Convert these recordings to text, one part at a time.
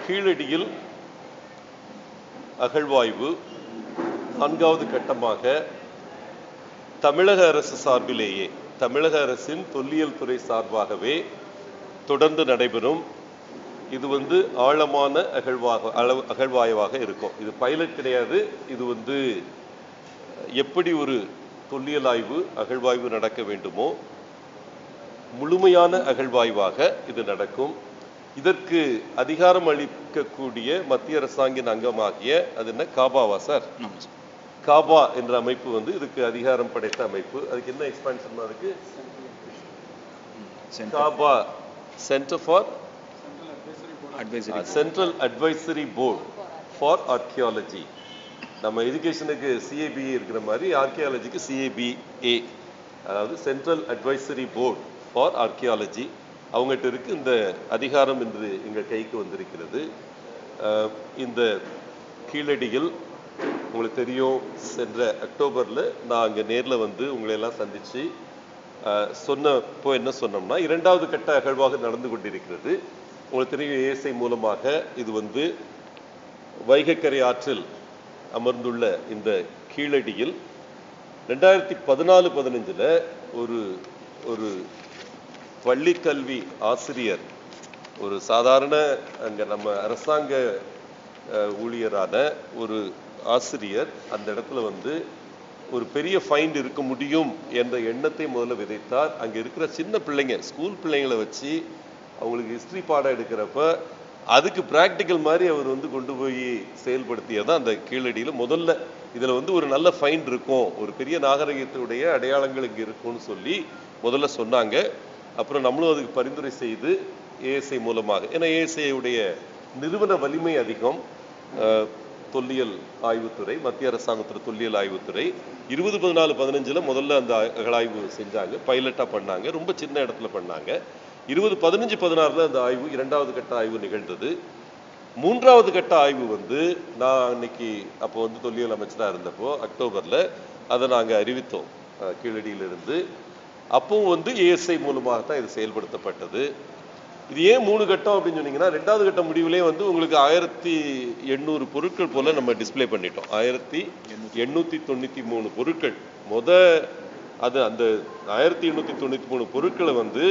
கீழடியில் அகழ்வாய்வு நான்காவது கட்டமாக தமிழக அரசு சார்பிலேயே தமிழக அரசின் தொல்லியல் துறை சார்பாகவே தொடர்ந்து நடைபெறும் இது வந்து ஆழமான அகழ்வாக அளவு அகழ்வாய்வாக இருக்கும் இது பைலட் கிடையாது இது வந்து எப்படி ஒரு தொல்லியல் ஆய்வு அகழ்வாய்வு நடக்க வேண்டுமோ முழுமையான அகழ்வாய்வாக இது நடக்கும் இதற்கு அதிகாரம் அளிக்கக்கூடிய மத்திய அரசாங்கின் அங்கமாகிய அது என்ன காபாவா சார் ஆமாம் சார் காபா என்ற அமைப்பு வந்து இதுக்கு அதிகாரம் படைத்த அமைப்பு அதுக்கு என்ன எக்ஸ்பான்ஷன் இருக்கு centre CABA centre for advisory central advisory board for archaeology நம்ம எஜுகேஷனுக்கு சிஏபிஏ இருக்கிற மாதிரி ஆர்கியாலஜிக்கு சிஏபிஏ அதாவது central advisory board for archaeology அவங்ககிட்ட இருக்கு இந்த அதிகாரம் இன்று எங்கள் கைக்கு வந்திருக்கிறது அஹ், இந்த கீழடியில் உங்களுக்கு தெரியும் சென்ற அக்டோபரில் நான் அங்கே நேரில் வந்து உங்களை எல்லாம் சந்திச்சு அஹ், சொன்னப்போ என்ன சொன்னோம்னா இரண்டாவது கட்ட அகழ்வாக நடந்து கொண்டிருக்கிறது உங்களுக்கு தெரியும் ஏஎஸ்ஐ மூலமாக இது வந்து வைகைக்கரை ஆற்றில் அமர்ந்துள்ள இந்த கீழடியில் ரெண்டாயிரத்தி பதினாலு பதினஞ்சில் ஒரு ஒரு பள்ளிக்கல்வி ஆசிரியர் ஒரு சாதாரண அங்கே நம்ம அரசாங்க அஹ், ஊழியரான ஒரு ஆசிரியர் அந்த இடத்துல வந்து ஒரு பெரிய ஃபைண்ட் இருக்க முடியும் என்ற எண்ணத்தை முதல்ல விதைத்தார் அங்கே இருக்கிற சின்ன பிள்ளைங்க ஸ்கூல் பிள்ளைங்களை வச்சு அவங்களுக்கு ஹிஸ்டரி பாடம் எடுக்கிறப்ப அதுக்கு பிராக்டிக்கல் மாதிரி அவர் வந்து கொண்டு போய் செயல்படுத்தியதான் அந்த கீழடியில் முதல்ல இதில் வந்து ஒரு நல்ல ஃபைண்ட் இருக்கும் ஒரு பெரிய நாகரிகத்துடைய அடையாளங்கள் இங்கே இருக்கும்னு சொல்லி முதல்ல சொன்னாங்க அப்புறம் நம்மளும் அதுக்கு பரிந்துரை செய்து ஏஎஸ்ஐ மூலமாக ஏன்னா ஏஎஸ்ஐ உடைய நிறுவன வலிமை அதிகம் அஹ், தொல்லியல் ஆய்வுத்துறை மத்திய அரசாங்கத்துறை தொல்லியல் ஆய்வுத்துறை இருபது பதினாலு பதினஞ்சில் முதல்ல அந்த அகழாய்வு செஞ்சாங்க பைலட்டாக பண்ணாங்க ரொம்ப சின்ன இடத்துல பண்ணாங்க இருபது பதினஞ்சு பதினாறுல அந்த ஆய்வு இரண்டாவது கட்ட ஆய்வு நிகழ்ந்தது மூன்றாவது கட்ட ஆய்வு வந்து நான் அன்னைக்கு அப்போ வந்து தொல்லியல் அமைச்சராக இருந்தப்போ அக்டோபரில் அதை நாங்கள் அறிவித்தோம் அஹ், கீழடியிலிருந்து அப்பவும் வந்து ஏஎஸ்ஐ மூலமாக தான் இது செயல்படுத்தப்பட்டது இது ஏன் மூணு கட்டம் அப்படின்னு சொன்னீங்கன்னா ரெண்டாவது கட்ட முடிவுலேயே வந்து உங்களுக்கு ஆயிரத்தி எண்ணூறு பொருட்கள் போல நம்ம டிஸ்ப்ளே பண்ணிட்டோம் ஆயிரத்தி எண்ணூத்தி தொண்ணூத்தி மூணு பொருட்கள் முத அது அந்த ஆயிரத்தி எண்ணூத்தி தொண்ணூத்தி மூணு பொருட்களை வந்து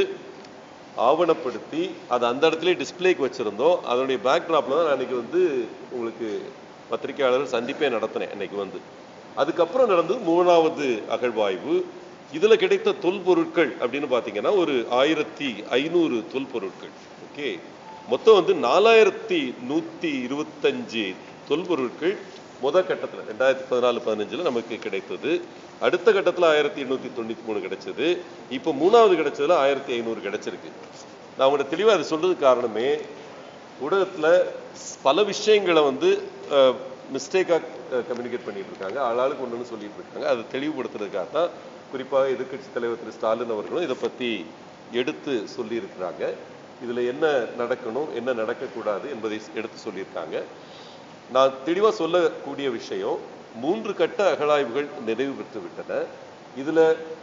ஆவணப்படுத்தி அதை அந்த இடத்துல டிஸ்ப்ளேக்கு வச்சிருந்தோம் அதனுடைய பேக்ட்ராப்ல தான் நான் அன்னைக்கு வந்து உங்களுக்கு பத்திரிகையாளர் சந்திப்பே நடத்தினேன் அன்னைக்கு வந்து அதுக்கப்புறம் நடந்தது மூணாவது அகழ்வாய்வு இதுல கிடைத்த தொல்பொருட்கள் அப்படின்னு பாத்தீங்கன்னா ஒரு ஆயிரத்தி ஐநூறு தொல்பொருட்கள் ஓகே மொத்தம் வந்து நாலாயிரத்தி நூத்தி இருபத்தஞ்சு தொல்பொருட்கள் முத கட்டத்துல ரெண்டாயிரத்தி பதினாலு பதினஞ்சுல நமக்கு கிடைத்தது அடுத்த கட்டத்துல ஆயிரத்தி எண்ணூத்தி தொண்ணூத்தி மூணு கிடைச்சது இப்போ மூணாவது கிடைச்சதுல ஆயிரத்தி ஐநூறு கிடைச்சிருக்கு நான் உங்கள்ட்ட தெளிவா அதை சொல்றதுக்கு காரணமே ஊடகத்துல பல விஷயங்களை வந்து மிஸ்டேக்காக கம்யூனிகேட் பண்ணிட்டு இருக்காங்க ஆளாளுக்கு ஒண்ணுன்னு சொல்லிட்டு இருக்காங்க அதை தெளிவுபடுத்துறதுக்காக தான் குறிப்பாக எதிர்க்கட்சி தலைவர் திரு ஸ்டாலின் அவர்களும் இதை பத்தி எடுத்து சொல்லியிருக்கிறாங்க இதுல என்ன நடக்கணும் என்ன நடக்கக்கூடாது என்பதை எடுத்து சொல்லியிருக்காங்க நான் தெளிவா சொல்லக்கூடிய விஷயம் மூன்று கட்ட அகழாய்வுகள் நிறைவு பெற்று விட்டன இதுல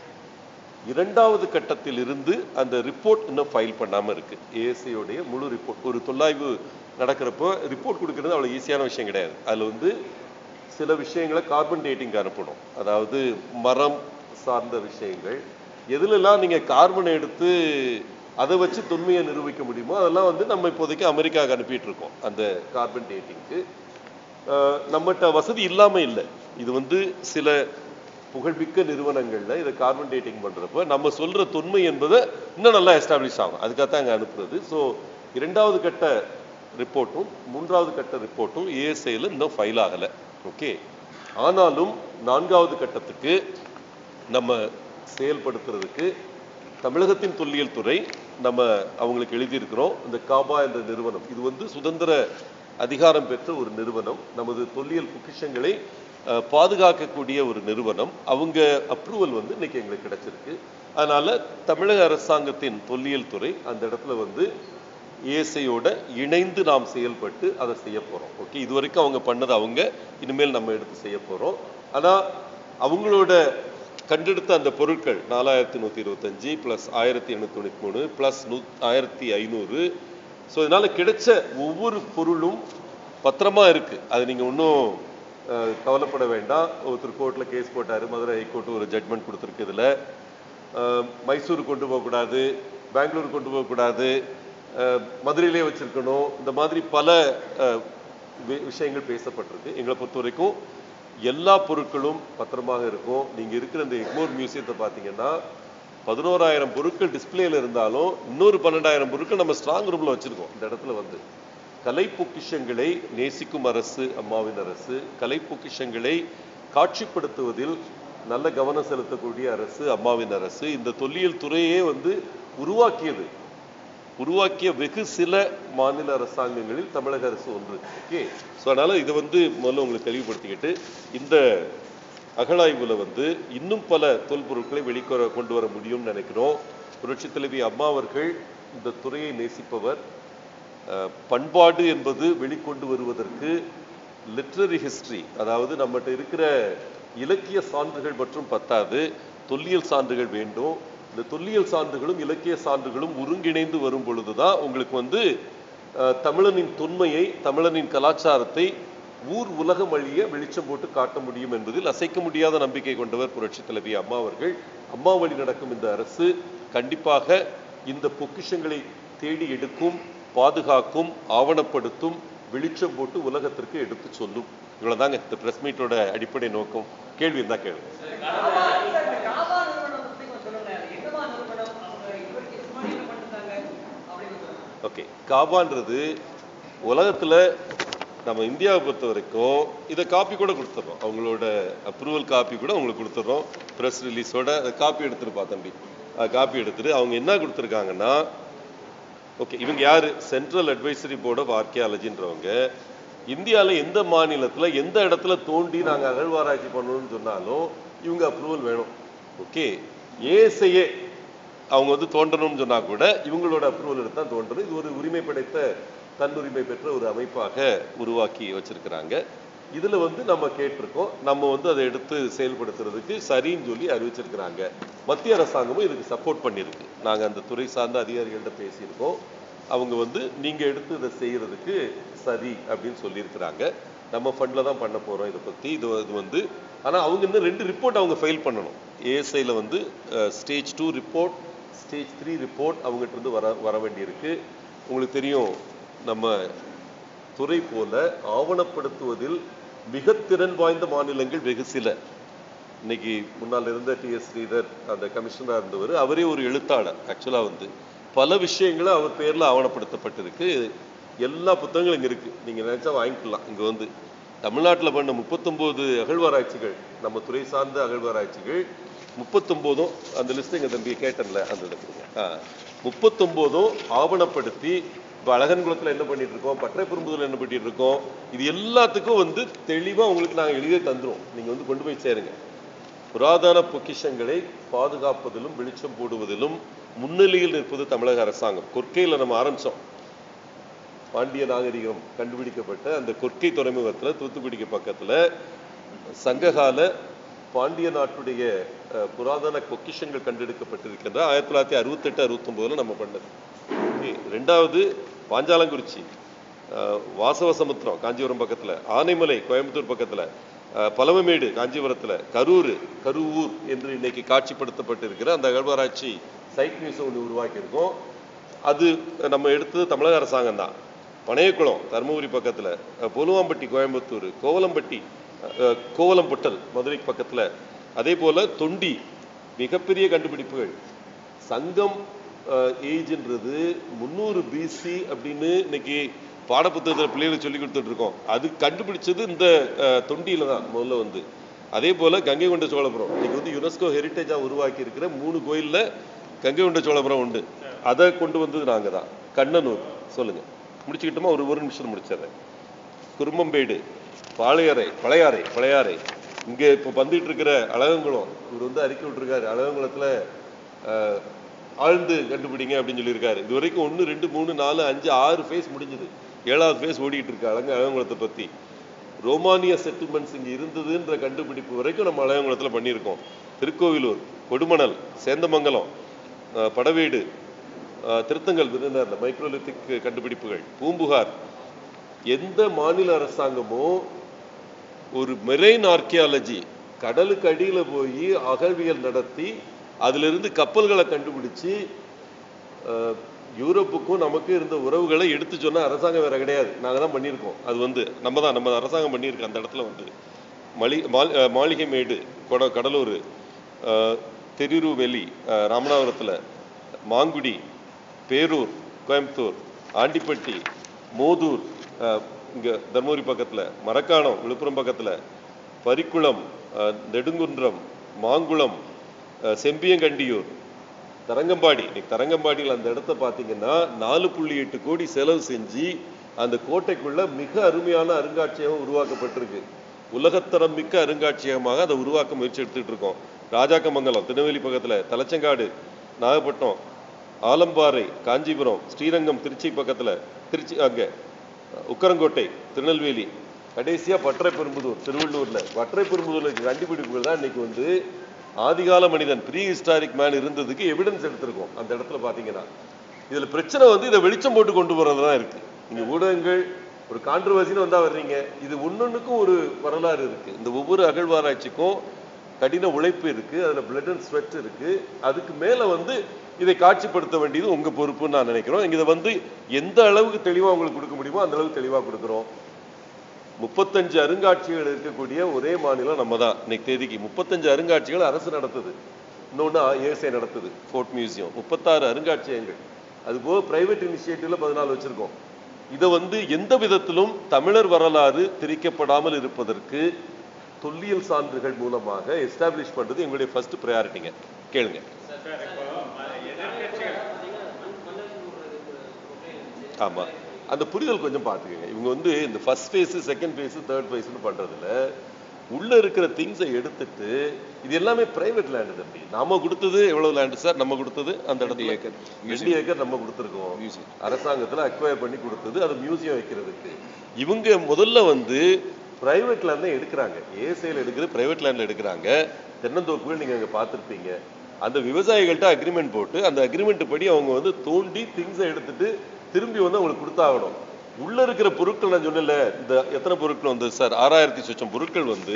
இரண்டாவது கட்டத்தில் இருந்து அந்த ரிப்போர்ட் இன்னும் ஃபைல் பண்ணாம இருக்கு ASI உடைய முழு ரிப்போர்ட் ஒரு தொல்லாய்வு நடக்கிறப்போ ரிப்போர்ட் கொடுக்கிறது அவ்வளவு ஈஸியான விஷயம் கிடையாது அதுல வந்து சில விஷயங்களை கார்பன் டேட்டிங் அனுப்பணும் அதாவது மரம் சார்ந்த விஷயங்கள் எதுலெல்லாம் நீங்க கார்பனை எடுத்து அதை வச்சு தொன்மையை நிரூபிக்க முடியுமோ அதெல்லாம் வந்து நம்ம இப்போதைக்கு அமெரிக்காவுக்கு அனுப்பிட்டு இருக்கோம் அந்த கார்பன் டேட்டிங்க்கு நம்மகிட்ட வசதி இல்லாம இல்லை இது வந்து சில புகழ்மிக்க நிறுவனங்கள்ல இதை கார்பன் டேட்டிங் பண்றப்ப நம்ம சொல்ற தொன்மை என்பதை இன்னும் நல்லா எஸ்டாப்ளிஷ் ஆகும் அதுக்காக தான் அங்க அனுப்புறது ஸோ இரண்டாவது கட்ட ரிப்போர்ட்டும் மூன்றாவது கட்ட ரிப்போர்ட்டும் ஏஎஸ்ஐல இன்னும் ஃபைல் ஆகல ஓகே ஆனாலும் நான்காவது கட்டத்துக்கு நம்ம செயல்படுத்துறதுக்கு தமிழகத்தின் தொல்லியல் துறை நம்ம அவங்களுக்கு எழுதியிருக்கிறோம் இந்த காபா என்ற நிறுவனம் இது வந்து சுதந்திர அதிகாரம் பெற்ற ஒரு நிறுவனம் நமது தொல்லியல் பொக்கிஷங்களை அஹ், பாதுகாக்கக்கூடிய ஒரு நிறுவனம் அவங்க அப்ரூவல் வந்து இன்னைக்கு எங்களுக்கு கிடைச்சிருக்கு அதனால தமிழக அரசாங்கத்தின் தொல்லியல் துறை அந்த இடத்துல வந்து ஏசையோட இணைந்து நாம் செயல்பட்டு அதை செய்ய போறோம் ஓகே இது வரைக்கும் அவங்க பண்ணது அவங்க இனிமேல் நம்ம எடுத்து செய்ய போறோம் ஆனா அவங்களோட கண்டெடுத்த அந்த பொருட்கள் நாலாயிரத்தி நூத்தி இருபத்தஞ்சு பிளஸ் ஆயிரத்தி எண்ணூத்தி தொண்ணூத்தி மூணு பிளஸ் நூ ஆயிரத்தி ஐநூறு ஸோ இதனால கிடைச்ச ஒவ்வொரு பொருளும் பத்திரமா இருக்கு அது நீங்க ஒன்றும் கவலைப்பட வேண்டாம் ஒருத்தர் கோர்ட்ல கேஸ் போட்டாரு மதுரை ஹைகோர்ட் ஒரு ஜட்மெண்ட் கொடுத்துருக்கு இதுல அஹ், மைசூர் கொண்டு போகக்கூடாது பெங்களூர் கொண்டு போகக்கூடாது அஹ், மதுரையிலே வச்சிருக்கணும் இந்த மாதிரி பல அஹ், வி- விஷயங்கள் பேசப்பட்டிருக்கு எங்களை பொறுத்த வரைக்கும் எல்லா பொருட்களும் பத்திரமாக இருக்கும் நீங்க இருக்கிற இந்த எக்மோர் மியூசியத்தை பார்த்தீங்கன்னா பதினோராயிரம் பொருட்கள் டிஸ்பிளேல இருந்தாலும் இன்னொரு பன்னெண்டாயிரம் பொருட்கள் நம்ம ஸ்ட்ராங் ரூம்ல வச்சிருக்கோம் இந்த இடத்துல வந்து கலை பொக்கிஷங்களை நேசிக்கும் அரசு அம்மாவின் அரசு கலை பொக்கிஷங்களை காட்சிப்படுத்துவதில் நல்ல கவனம் செலுத்தக்கூடிய அரசு அம்மாவின் அரசு இந்த தொல்லியல் துறையே வந்து உருவாக்கியது உருவாக்கிய வெகு சில மாநில அரசாங்கங்களில் தமிழக அரசு ஒன்று ஓகே ஸோ அதனால இதை வந்து முதல்ல உங்களுக்கு தெளிவுபடுத்திக்கிட்டு இந்த அகழாய்வுல வந்து இன்னும் பல தொல்பொருட்களை வெளிக்கொர கொண்டு வர முடியும்னு நினைக்கிறோம் புரட்சித் தலைவி அம்மா அவர்கள் இந்த துறையை நேசிப்பவர் அஹ், பண்பாடு என்பது வெளிக்கொண்டு வருவதற்கு லிட்ரரி ஹிஸ்டரி அதாவது நம்மகிட்ட இருக்கிற இலக்கிய சான்றுகள் மற்றும் பத்தாது தொல்லியல் சான்றுகள் வேண்டும் இந்த தொல்லியல் சான்றுகளும் இலக்கிய சான்றுகளும் ஒருங்கிணைந்து வரும் பொழுதுதான் உங்களுக்கு வந்து அஹ், தமிழனின் தொன்மையை தமிழனின் கலாச்சாரத்தை ஊர் உலகம் அழிய வெளிச்சம் போட்டு காட்ட முடியும் என்பதில் அசைக்க முடியாத நம்பிக்கை கொண்டவர் புரட்சி தலைவி அம்மா அவர்கள் அம்மா வழி நடக்கும் இந்த அரசு கண்டிப்பாக இந்த பொக்கிஷங்களை தேடி எடுக்கும் பாதுகாக்கும் ஆவணப்படுத்தும் வெளிச்சம் போட்டு உலகத்திற்கு எடுத்து சொல்லும் இவ்வளவுதாங்க இந்த பிரஸ் மீட்டோட அடிப்படை நோக்கம் கேள்வி இருந்தா கேள்வி ஓகே காபான்றது உலகத்துல நம்ம இந்தியாவை பொறுத்த வரைக்கும் இதை காப்பி கூட கொடுத்துட்றோம் அவங்களோட அப்ரூவல் காப்பி கூட உங்களுக்கு கொடுத்துட்றோம் ப்ரெஸ் ரிலீஸோட காப்பி எடுத்துருப்பா தம்பி காப்பி எடுத்துட்டு அவங்க என்ன கொடுத்துருக்காங்கன்னா ஓகே இவங்க யாரு சென்ட்ரல் அட்வைசரி போர்ட் ஆஃப் ஆர்கியாலஜின்றவங்க இந்தியால எந்த மாநிலத்துல எந்த இடத்துல தோண்டி நாங்க அகழ்வாராய்ச்சி பண்ணணும்னு சொன்னாலும் இவங்க அப்ரூவல் வேணும் ஓகே ஏஎஸ்ஐயே அவங்க வந்து தோண்டணும்னு சொன்னா கூட இவங்களோட அப்ரூவல் எடுத்தா தோன்றணும் இது ஒரு உரிமை படைத்த தன்னுரிமை பெற்ற ஒரு அமைப்பாக உருவாக்கி வச்சிருக்கிறாங்க இதுல வந்து நம்ம கேட்டிருக்கோம் நம்ம வந்து அதை எடுத்து செயல்படுத்துறதுக்கு சரின்னு சொல்லி அறிவிச்சிருக்கிறாங்க மத்திய அரசாங்கமும் இதுக்கு சப்போர்ட் பண்ணியிருக்கு நாங்க அந்த துறை சார்ந்த அதிகாரிகள்கிட்ட பேசியிருக்கோம் அவங்க வந்து நீங்க எடுத்து இதை செய்யறதுக்கு சரி அப்படின்னு சொல்லியிருக்கிறாங்க நம்ம ஃபண்ட்ல தான் பண்ண போறோம் இதை பத்தி இது இது வந்து ஆனா அவங்க இன்னும் ரெண்டு ரிப்போர்ட் அவங்க ஃபைல் பண்ணணும் ஏஎஸ்ஐல வந்து stage two report stage three report அவங்ககிட்ட இருந்து வர வர வேண்டியிருக்கு உங்களுக்கு தெரியும் நம்ம துறை போல ஆவணப்படுத்துவதில் மிக திறன் வாய்ந்த மாநிலங்கள் வெகு சில இன்னைக்கு முன்னால் இருந்த டி எஸ் ஸ்ரீதர் அந்த கமிஷனரா இருந்தவர் அவரே ஒரு எழுத்தாளர் ஆக்சுவலா வந்து பல விஷயங்களும் அவர் பேர்ல ஆவணப்படுத்தப்பட்டிருக்கு எல்லா புத்தகங்களும் இங்க இருக்கு நீங்க நினைச்சா வாங்கிக்கலாம் இங்க வந்து தமிழ்நாட்டுல பண்ண முப்பத்தொன்பது அகழ்வாராய்ச்சிகள் நம்ம துறை சார்ந்த அகழ்வாராய்ச்சிகள் முப்பத்தொன்பதும் அந்த லிஸ்ட் எங்க தம்பி கேட்டன்ல அந்த இதை கொடுங்க ஆ, முப்பத்தொன்பதும் ஆவணப்படுத்தி இப்போ அழகன்குளத்துல என்ன பண்ணிட்டு இருக்கோம் பற்றை பெரும்புதூர்ல என்ன பண்ணிட்டு இருக்கோம் இது எல்லாத்துக்கும் வந்து தெளிவா உங்களுக்கு நாங்க எழுதி தந்துரும் நீங்க வந்து கொண்டு போய் சேருங்க புராதன பொக்கிஷங்களை பாதுகாப்பதிலும் வெளிச்சம் போடுவதிலும் முன்னிலையில் நிற்பது தமிழக அரசாங்கம் கொற்கையில நம்ம ஆரம்பிச்சோம் பாண்டிய நாகரிகம் கண்டுபிடிக்கப்பட்ட அந்த கொற்கை துறைமுகத்துல தூத்துக்குடிக்கு பக்கத்துல சங்ககால பாண்டிய நாட்டுடைய அஹ், புராதன பொக்கிஷங்கள் கண்டெடுக்கப்பட்டிருக்கின்ற ஆயிரத்தி தொள்ளாயிரத்தி அறுபத்தெட்டு அறுபத்தொன்பதுல நம்ம பண்ணது Okay. ரெண்டாவது பாஞ்சாலங்குறிச்சி அஹ், வாசவசமுத்திரம் காஞ்சிபுரம் பக்கத்துல ஆனைமலை கோயம்புத்தூர் பக்கத்துல அஹ், பலவமேடு காஞ்சிபுரத்துல கரூர் கருவூர் என்று இன்னைக்கு காட்சிப்படுத்தப்பட்டிருக்கிற அந்த அகழ்வாராய்ச்சி சைட் மியூசியம் ஒன்று உருவாக்கியிருக்கோம் அது நம்ம எடுத்தது தமிழக அரசாங்கம் தான் பனையக்குளம் தருமபுரி பக்கத்துல அஹ், பொலுவாம்பட்டி கோயம்புத்தூர் கோவலம்பட்டி அஹ், கோவலம்பொட்டல் மதுரைக்கு பக்கத்துல அதே போல தொண்டி மிகப்பெரிய கண்டுபிடிப்புகள் சங்கம் ஏஜ்ன்றது முந்நூறு பிசி அப்படின்னு இன்னைக்கு பாடப்புத்தகத்தில் பிள்ளைகளுக்கு சொல்லி கொடுத்துட்டு இருக்கோம் அது கண்டுபிடிச்சது இந்த அஹ், தொண்டியில தான் முதல்ல வந்து அதே போல கங்கை கொண்ட சோழபுரம் இன்னைக்கு வந்து யுனெஸ்கோ ஹெரிட்டேஜா உருவாக்கி இருக்கிற மூணு கோயில்ல கங்கை கொண்ட சோழபுரம் உண்டு அதை கொண்டு வந்தது நாங்க தான் கண்ணனூர் சொல்லுங்க முடிச்சுக்கிட்டோமா ஒரு ஒரு நிமிஷம் முடிச்சிடுறேன் குரும்பம்பேடு பாளையறை பழையாறை பழையாறை இங்க இப்போ வந்துட்டு இருக்கிற அழகங்குளம் இவர் வந்து அறிக்கை விட்டுருக்காரு அழகங்குளத்துல அஹ், ஆழ்ந்து கண்டுபிடிங்க அப்படின்னு சொல்லியிருக்காரு இது வரைக்கும் ஒன்று ரெண்டு மூணு நாலு அஞ்சு ஆறு ஃபேஸ் முடிஞ்சது ஏழாவது ஃபேஸ் ஓடிட்டு இருக்கு அழக அழகங்குளத்தை பத்தி ரோமானிய செட்டில்மெண்ட்ஸ் இங்க இருந்ததுன்ற கண்டுபிடிப்பு வரைக்கும் நம்ம அழகங்குளத்துல பண்ணியிருக்கோம் திருக்கோவிலூர் கொடுமணல் சேந்தமங்கலம் அஹ், படவேடு அஹ், திருத்தங்கள் விருந்தினர் மைக்ரோலித்திக் கண்டுபிடிப்புகள் பூம்புகார் எந்த மாநில அரசாங்கமோ ஒரு மெரைன் ஆர்கியாலஜி கடலுக்கு அடியில போய் அகழ்வியல் நடத்தி அதிலிருந்து கப்பல்களை கண்டுபிடிச்சு அஹ், யூரோப்புக்கும் நமக்கு இருந்த உறவுகளை எடுத்து சொன்ன அரசாங்கம் வேற கிடையாது நாங்க தான் பண்ணியிருக்கோம் அது வந்து நம்ம தான் நம்ம அரசாங்கம் பண்ணியிருக்கோம் அந்த இடத்துல வந்து மலி மால்- அஹ், மாளிகைமேடு கொட கடலூர் அஹ், திருருவெளி அஹ், ராமநாதபுரத்துல மாங்குடி பேரூர் கோயம்புத்தூர் ஆண்டிப்பட்டி மோதூர் அஹ், இங்க தர்மபுரி பக்கத்துல மரக்காணம் விழுப்புரம் பக்கத்துல பரிக்குளம் அஹ், நெடுங்குன்றம் மாங்குளம் அஹ், செம்பியங்கண்டியூர் தரங்கம்பாடி இன்னைக்கு தரங்கம்பாடியில் அந்த இடத்த பார்த்தீங்கன்னா நாலு புள்ளி எட்டு கோடி செலவு செஞ்சு அந்த கோட்டைக்குள்ள மிக அருமையான அருங்காட்சியகம் உருவாக்கப்பட்டிருக்கு உலகத்தரம் மிக்க அருங்காட்சியகமாக அதை உருவாக்க முயற்சி எடுத்துட்டு இருக்கோம் ராஜாக்கமங்கலம் திருநெல்வேலி பக்கத்துல தலச்சங்காடு நாகப்பட்டினம் ஆலம்பாறை காஞ்சிபுரம் ஸ்ரீரங்கம் திருச்சி பக்கத்துல திருச்சி அங்க உக்கரங்கோட்டை திருநெல்வேலி கடைசியா பற்றை பெரும்புதூர் திருவள்ளூர்ல பற்றை பெரும்புதூர்ல இருக்க கண்டுபிடிப்புகள் தான் இன்னைக்கு வந்து ஆதிகால மனிதன் ப்ரீ ஹிஸ்டாரிக் மேன் இருந்ததுக்கு எவிடன்ஸ் எடுத்திருக்கோம் அந்த இடத்துல பாத்தீங்கன்னா இதுல பிரச்சனை வந்து இதை வெளிச்சம் போட்டு கொண்டு போறது தான் இருக்கு நீங்க ஊடகங்கள் ஒரு கான்ட்ரவர்சின்னு வந்தா வர்றீங்க இது ஒன்னொன்னுக்கும் ஒரு வரலாறு இருக்கு இந்த ஒவ்வொரு அகழ்வாராய்ச்சிக்கும் கடின உழைப்பு இருக்கு அதுல பிளட் அண்ட் ஸ்வெட் இருக்கு அதுக்கு மேல வந்து இதை காட்சிப்படுத்த வேண்டியது உங்க பொறுப்புன்னு நான் நினைக்கிறோம் இதை வந்து எந்த அளவுக்கு தெளிவா உங்களுக்கு கொடுக்க முடியுமோ அந்த அளவுக்கு தெளிவா கொடுக்குறோம் முப்பத்தஞ்சு அருங்காட்சிகள் இருக்கக்கூடிய ஒரே மாநிலம் நம்ம தான் இன்னைக்கு தேதிக்கு முப்பத்தஞ்சு அருங்காட்சிகள் அரசு நடத்துது இன்னொன்று ஏஎஸ்ஐ நடத்துது ஃபோர்ட் மியூசியம் முப்பத்தாறு அருங்காட்சியகங்கள் அது போக பிரைவேட் இனிஷியேட்டிவ்ல பதினாலு வச்சிருக்கோம் இதை வந்து எந்த விதத்திலும் தமிழர் வரலாறு திரிக்கப்படாமல் இருப்பதற்கு தொல்லியல் சான்றுகள் மூலமாக எஸ்டாப்ளிஷ் பண்றது எங்களுடைய ஃபர்ஸ்ட் ப்ரையாரிட்டிங்க கேளுங்க ஆமா அந்த புரிதல் கொஞ்சம் பார்த்துக்கங்க இவங்க வந்து இந்த first phase second phase third ஃபேஸ்னு பண்றதுல உள்ள இருக்கிற திங்ஸை எடுத்துட்டு இது எல்லாமே பிரைவேட் லேண்டு தம்பி நாம கொடுத்தது எவ்வளவு லேண்டு சார் நம்ம கொடுத்தது அந்த இடத்துல ஏக்கர். ரெண்டு ஏக்கர் நம்ம கொடுத்துருக்கோம் Museum. அரசாங்கத்துல அக்வயர் பண்ணி கொடுத்தது அது மியூசியம் வைக்கிறதுக்கு இவங்க முதல்ல வந்து பிரைவேட் லேண்ட் தான் எடுக்கிறாங்க ஏசையில் எடுக்கிறது பிரைவேட் லேண்ட்ல எடுக்கிறாங்க தென்னந்தோப்புகள் நீங்க அங்க பார்த்திருப்பீங்க அந்த விவசாயிகள்ட்ட அக்ரிமெண்ட் போட்டு அந்த அக்ரிமெண்ட் படி அவங்க வந்து தோண்டி திங்ஸை எடுத்துட்டு திரும்பி வந்து அவங்களுக்கு கொடுத்தாகணும் உள்ள இருக்கிற பொருட்கள் நான் சொன்னேன்ல இந்த எத்தனை பொருட்கள் வந்து சார் ஆறாயிரத்தி சொச்சம் பொருட்கள் வந்து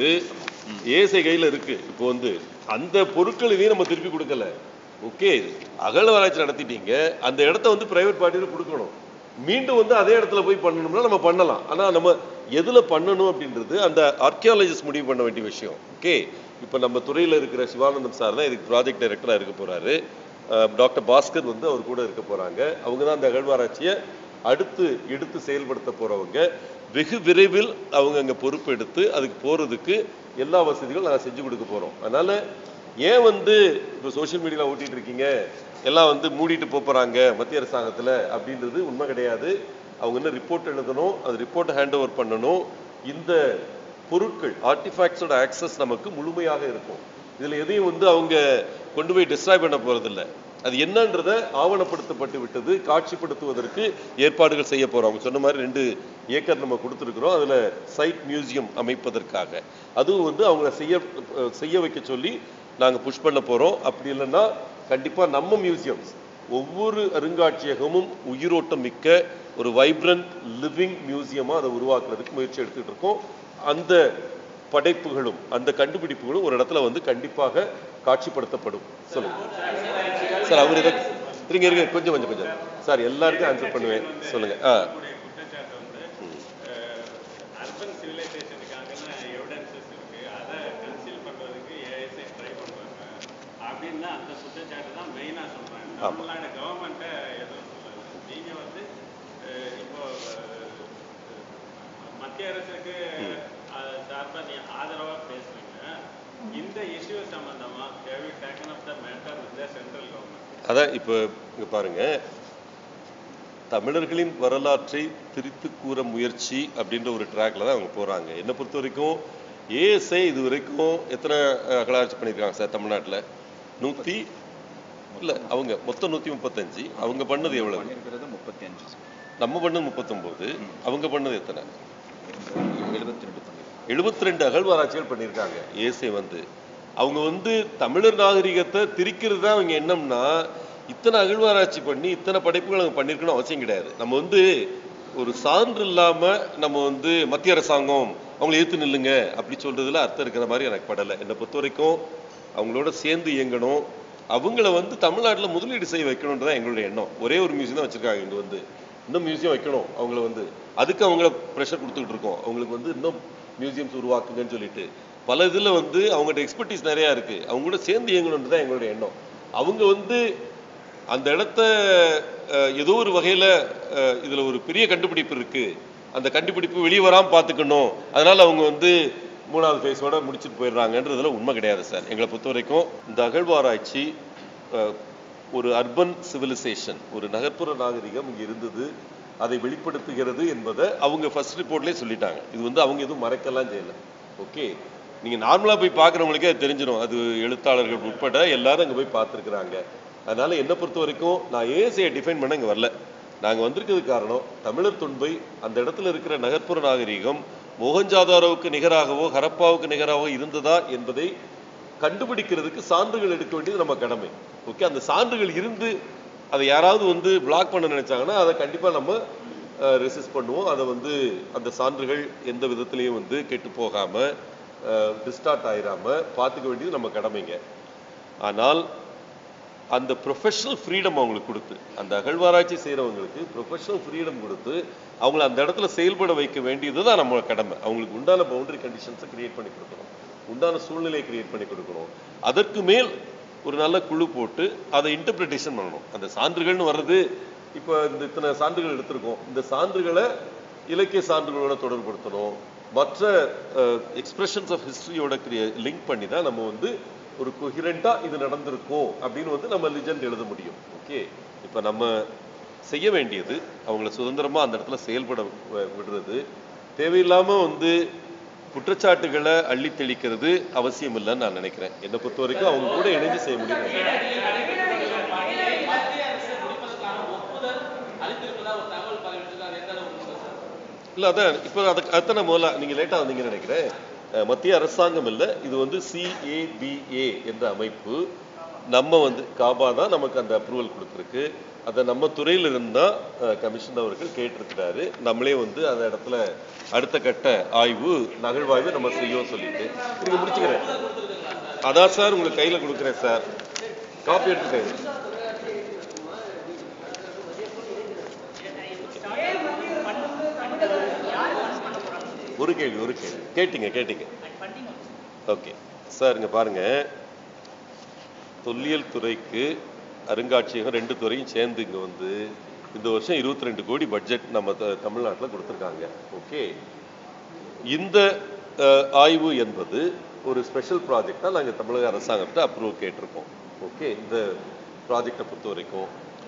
ஏசை கையில இருக்கு இப்போ வந்து அந்த பொருட்கள் இதையும் நம்ம திருப்பி கொடுக்கல ஓகே அகழ்வாராய்ச்சி நடத்திட்டீங்க அந்த இடத்த வந்து பிரைவேட் பார்ட்டியில் கொடுக்கணும் மீண்டும் வந்து அதே இடத்துல போய் பண்ணணும்னா நம்ம பண்ணலாம் ஆனா நம்ம எதுல பண்ணணும் அப்படின்றது அந்த ஆர்கியாலஜிஸ்ட் முடிவு பண்ண வேண்டிய விஷயம் ஓகே இப்போ நம்ம துறையில இருக்கிற சிவானந்தம் சார் தான் இதுக்கு ப்ராஜெக்ட் டைரக்டரா இருக்க போறாரு அஹ் டாக்டர் பாஸ்கர் வந்து அவர் கூட இருக்க போறாங்க அவங்க தான் அந்த அகழ்வாராய்ச்சியை அடுத்து எடுத்து செயல்படுத்த போறவங்க வெகு விரைவில் அவங்க அங்க பொறுப்பு எடுத்து அதுக்கு போறதுக்கு எல்லா வசதிகளும் நாங்கள் செஞ்சு கொடுக்க போறோம் அதனால ஏன் வந்து இப்போ சோஷியல் மீடியாவில் ஓட்டிட்டு இருக்கீங்க எல்லாம் வந்து மூடிட்டு போப் போறாங்க மத்திய அரசாங்கத்துல அப்படின்றது உண்மை கிடையாது அவங்க இன்னும் ரிப்போர்ட் எழுதணும் அது ரிப்போர்ட்டை ஹேண்ட் ஓவர் பண்ணணும் இந்த பொருட்கள் ஆர்டிஃபேக்ட்ஸோட ஆக்சஸ் நமக்கு முழுமையாக இருக்கும் இதுல எதையும் வந்து அவங்க கொண்டு போய் டிஸ்ட்ராய் பண்ண போறதில்ல அது என்னன்றத ஆவணப்படுத்தப்பட்டு விட்டது காட்சிப்படுத்துவதற்கு ஏற்பாடுகள் செய்ய போறோம் அவங்க சொன்ன மாதிரி ரெண்டு ஏக்கர் நம்ம கொடுத்துருக்குறோம் அதுல சைட் மியூசியம் அமைப்பதற்காக அதுவும் வந்து அவங்கள செய்ய செய்ய வைக்க சொல்லி நாங்க புஷ் பண்ண போறோம் அப்படி இல்லைன்னா கண்டிப்பா நம்ம மியூசியம்ஸ் ஒவ்வொரு அருங்காட்சியகமும் உயிரோட்டம் மிக்க ஒரு வைப்ரண்ட் லிவிங் மியூசியமா அதை உருவாக்குறதுக்கு முயற்சி எடுத்துட்டு இருக்கோம் அந்த படைப்புகளும் அந்த கண்டுபிடிப்புகளும் ஒரு இடத்துல வந்து கண்டிப்பாக காட்சிப்படுத்தப்படும் சொல்லுங்க சார் அவர் இதை இருங்க இருங்க கொஞ்சம் கொஞ்சம் கொஞ்சம் சார் எல்லாருக்கும் ஆன்சர் பண்ணுவேன் சொல்லுங்க ஆ கூடிய குற்றச்சாட்டு வந்து அர்பன் சிவிலைசேஷனுக்கான எவிடன்சஸ் இருக்கு அதை கன்சீல் பண்றதுக்கு ஏஎஸ்ஐ ட்ரை பண்ணுவாங்க அப்படின்னு அந்த குற்றச்சாட்டு தான் மெயினா சொல்றாங்க ஆமா. தமிழ்நாடு கவர்மெண்ட்டை எதுவும் சொல்லல நீங்க வந்து அஹ், இப்போ அஹ், மத்திய அரசுக்கு அஹ், சார்பா நீ ஆதரவா பேசுறீங்க இந்த இஷ்யூ சம்பந்தமா have you taken up the matter with the central government அதான் இப்போ இங்க பாருங்க தமிழர்களின் வரலாற்றை திரித்து கூற முயற்சி அப்படின்ற ஒரு ட்ராக்ல தான் அவங்க போறாங்க என்னை பொறுத்த வரைக்கும் ஏஎஸ்ஐ இது வரைக்கும் எத்தனை அஹ், அகழாராய்ச்சி பண்ணியிருக்காங்க சார் தமிழ்நாட்டுல நூத்தி இல்ல அவங்க மொத்தம் நூத்தி முப்பத்தஞ்சு அவங்க பண்ணது எவ்வளவு பண்ணியிருக்கிறது முப்பத்தி அஞ்சு நம்ம பண்ணது முப்பத்தொன்பது அவங்க பண்ணது எத்தனை எழுபத்தி ரெண்டு பண்ணி எழுபத்தி ரெண்டு அகழ்வாராய்ச்சிகள் பண்ணியிருக்காங்க ஏசை வந்து அவங்க வந்து தமிழர் நாகரிகத்தை திரிக்கிறது தான் அவங்க எண்ணம்னா இத்தனை அகழ்வாராய்ச்சி பண்ணி இத்தனை படைப்புகள் அவங்க பண்ணியிருக்கணும் அவசியம் கிடையாது நம்ம வந்து ஒரு சான்று இல்லாம நம்ம வந்து மத்திய அரசாங்கம் அவங்களை ஏத்து நில்லுங்க அப்படி சொல்றதுல அர்த்தம் இருக்கிற மாதிரி எனக்கு படலை என்னை பொறுத்த வரைக்கும் அவங்களோட சேர்ந்து இயங்கணும் அவங்கள வந்து தமிழ்நாட்டுல முதலீடு செய்ய வைக்கணும்ன்றதான் எங்களுடைய எண்ணம் ஒரே ஒரு மியூசியம் தான் வச்சிருக்காங்க இங்க வந்து இன்னும் மியூசியம் வைக்கணும் அவங்கள வந்து அதுக்கு அவங்கள ப்ரெஷர் கொடுத்துக்கிட்டு இருக்கோம் அவங்களுக்கு வந்து இன்னும் மியூசியம்ஸ் உருவாக்குங்கன்னு சொல்லிட்டு பல இதுல வந்து அவங்கள்ட்ட எக்ஸ்பர்டீஸ் நிறைய இருக்கு அவங்க கூட சேர்ந்து இயங்கணும்னு தான் எங்களுடைய எண்ணம் அவங்க வந்து அந்த இடத்த அஹ், ஏதோ ஒரு வகையில அஹ், இதுல ஒரு பெரிய கண்டுபிடிப்பு இருக்கு அந்த கண்டுபிடிப்பு வெளியே வராம பார்த்துக்கணும் அதனால அவங்க வந்து மூணாவது ஃபேஸோட முடிச்சுட்டு போயிடுறாங்கன்றதுல உண்மை கிடையாது சார் எங்களை பொறுத்த வரைக்கும் இந்த அகழ்வாராய்ச்சி அஹ், ஒரு அர்பன் சிவிலைசேஷன் ஒரு நகர்ப்புற நாகரிகம் இங்க இருந்தது அதை வெளிப்படுத்துகிறது என்பதை அவங்க ஃபர்ஸ்ட் ரிப்போர்ட்லேயே சொல்லிட்டாங்க இது வந்து அவங்க எதுவும் மறைக்கலாம் செய்யல ஓகே நீங்க நார்மலா போய் பார்க்குறவங்களுக்கே அது தெரிஞ்சிடும் அது எழுத்தாளர்கள் உட்பட எல்லாரும் அங்க போய் பார்த்துருக்குறாங்க அதனால என்னை பொறுத்த வரைக்கும் நான் ஏசியை டிஃபைன் பண்ண இங்க வரல நாங்க வந்திருக்கிறது காரணம் தமிழர் துன்பை அந்த இடத்துல இருக்கிற நகர்ப்புற நாகரிகம் மோகஞ்சாதாரோவுக்கு நிகராகவோ ஹரப்பாவுக்கு நிகராகவோ இருந்ததா என்பதை கண்டுபிடிக்கிறதுக்கு சான்றுகள் எடுக்க வேண்டியது நம்ம கடமை ஓகே அந்த சான்றுகள் இருந்து அதை யாராவது வந்து பிளாக் பண்ண நினைச்சாங்கன்னா அதை கண்டிப்பா நம்ம ரெசிஸ்ட் பண்ணுவோம் அதை வந்து அந்த சான்றுகள் எந்த விதத்திலையும் வந்து கெட்டு போகாம டிஸ்டார்ட் ஆயிராம பார்த்துக்க வேண்டியது நம்ம கடமைங்க ஆனால் அந்த ப்ரொஃபஷனல் ஃப்ரீடம் அவங்களுக்கு கொடுத்து அந்த அகழ்வாராய்ச்சி செய்கிறவங்களுக்கு ப்ரொஃபஷனல் ஃப்ரீடம் கொடுத்து அவங்கள அந்த இடத்துல செயல்பட வைக்க வேண்டியது தான் நம்ம கடமை அவங்களுக்கு உண்டான பவுண்டரி கண்டிஷன்ஸை கிரியேட் பண்ணி கொடுக்கணும் உண்டான சூழ்நிலையை கிரியேட் பண்ணி கொடுக்கணும் அதற்கு மேல் ஒரு நல்ல குழு போட்டு அதை இன்டர்பிரிட்டேஷன் பண்ணணும் அந்த சான்றுகள்னு வர்றது இப்போ இந்த இத்தனை சான்றுகள் எடுத்திருக்கோம் இந்த சான்றுகளை இலக்கிய சான்றுகளோட தொடர்புபடுத்தணும் மற்ற எக்ஸ்பிரஷன்ஸ் ஆஃப் ஹிஸ்டரியோட கிரிய லிங்க் பண்ணி தான் நம்ம வந்து ஒரு கொஹிரண்டா இது நடந்திருக்கும் அப்படின்னு வந்து நம்ம லிஜெண்ட் எழுத முடியும் ஓகே இப்போ நம்ம செய்ய வேண்டியது அவங்கள சுதந்திரமா அந்த இடத்துல செயல்பட வி- விடுறது தேவையில்லாம வந்து குற்றச்சாட்டுகளை அள்ளி தெளிக்கிறது அவசியம் இல்லைன்னு நான் நினைக்கிறேன் என்னை பொறுத்த வரைக்கும் அவங்க கூட இணைஞ்சு செய்ய முடியும் இல்ல அதான் இப்போ அதுக்கு அத்தனை முதல்ல நீங்க லேட்டா வந்தீங்கன்னு நினைக்கிறேன் அஹ் மத்திய அரசாங்கம் இல்ல இது வந்து சிஏபிஏ என்ற அமைப்பு நம்ம வந்து காபா தான் நமக்கு அந்த அப்ரூவல் கொடுத்துருக்கு அதை நம்ம துறையில இருந்தா கமிஷன் அவர்கள் கேட்டிருக்கிறாரு நம்மளே வந்து அந்த இடத்துல அடுத்த கட்ட ஆய்வு நகழ்வாய்வு நம்ம செய்யும் சொல்லிட்டு நீங்க முடிச்சுக்கிறேன் அதான் சார் உங்களுக்கு கையில கொடுக்குறேன் சார் காப்பி எடுத்துக்கங்க ஒரு கேள்வி ஒரு கேள்வி கேட்டீங்க கேட்டீங்க ஓகே சார் இங்க பாருங்க தொல்லியல் துறைக்கு அருங்காட்சியகம் ரெண்டு துறையும் சேர்ந்து இங்க வந்து இந்த வருஷம் 22 ரெண்டு கோடி பட்ஜெட் நம்ம த- தமிழ்நாட்டுல கொடுத்துருக்காங்க ஓகே இந்த அஹ், ஆய்வு என்பது ஒரு ஸ்பெஷல் ப்ராஜெக்டா நாங்க தமிழக அரசாங்கத்தை அப்ரூவ் கேட்டிருக்கோம் ஓகே இந்த ப்ராஜெக்டை பொறுத்த வரைக்கும்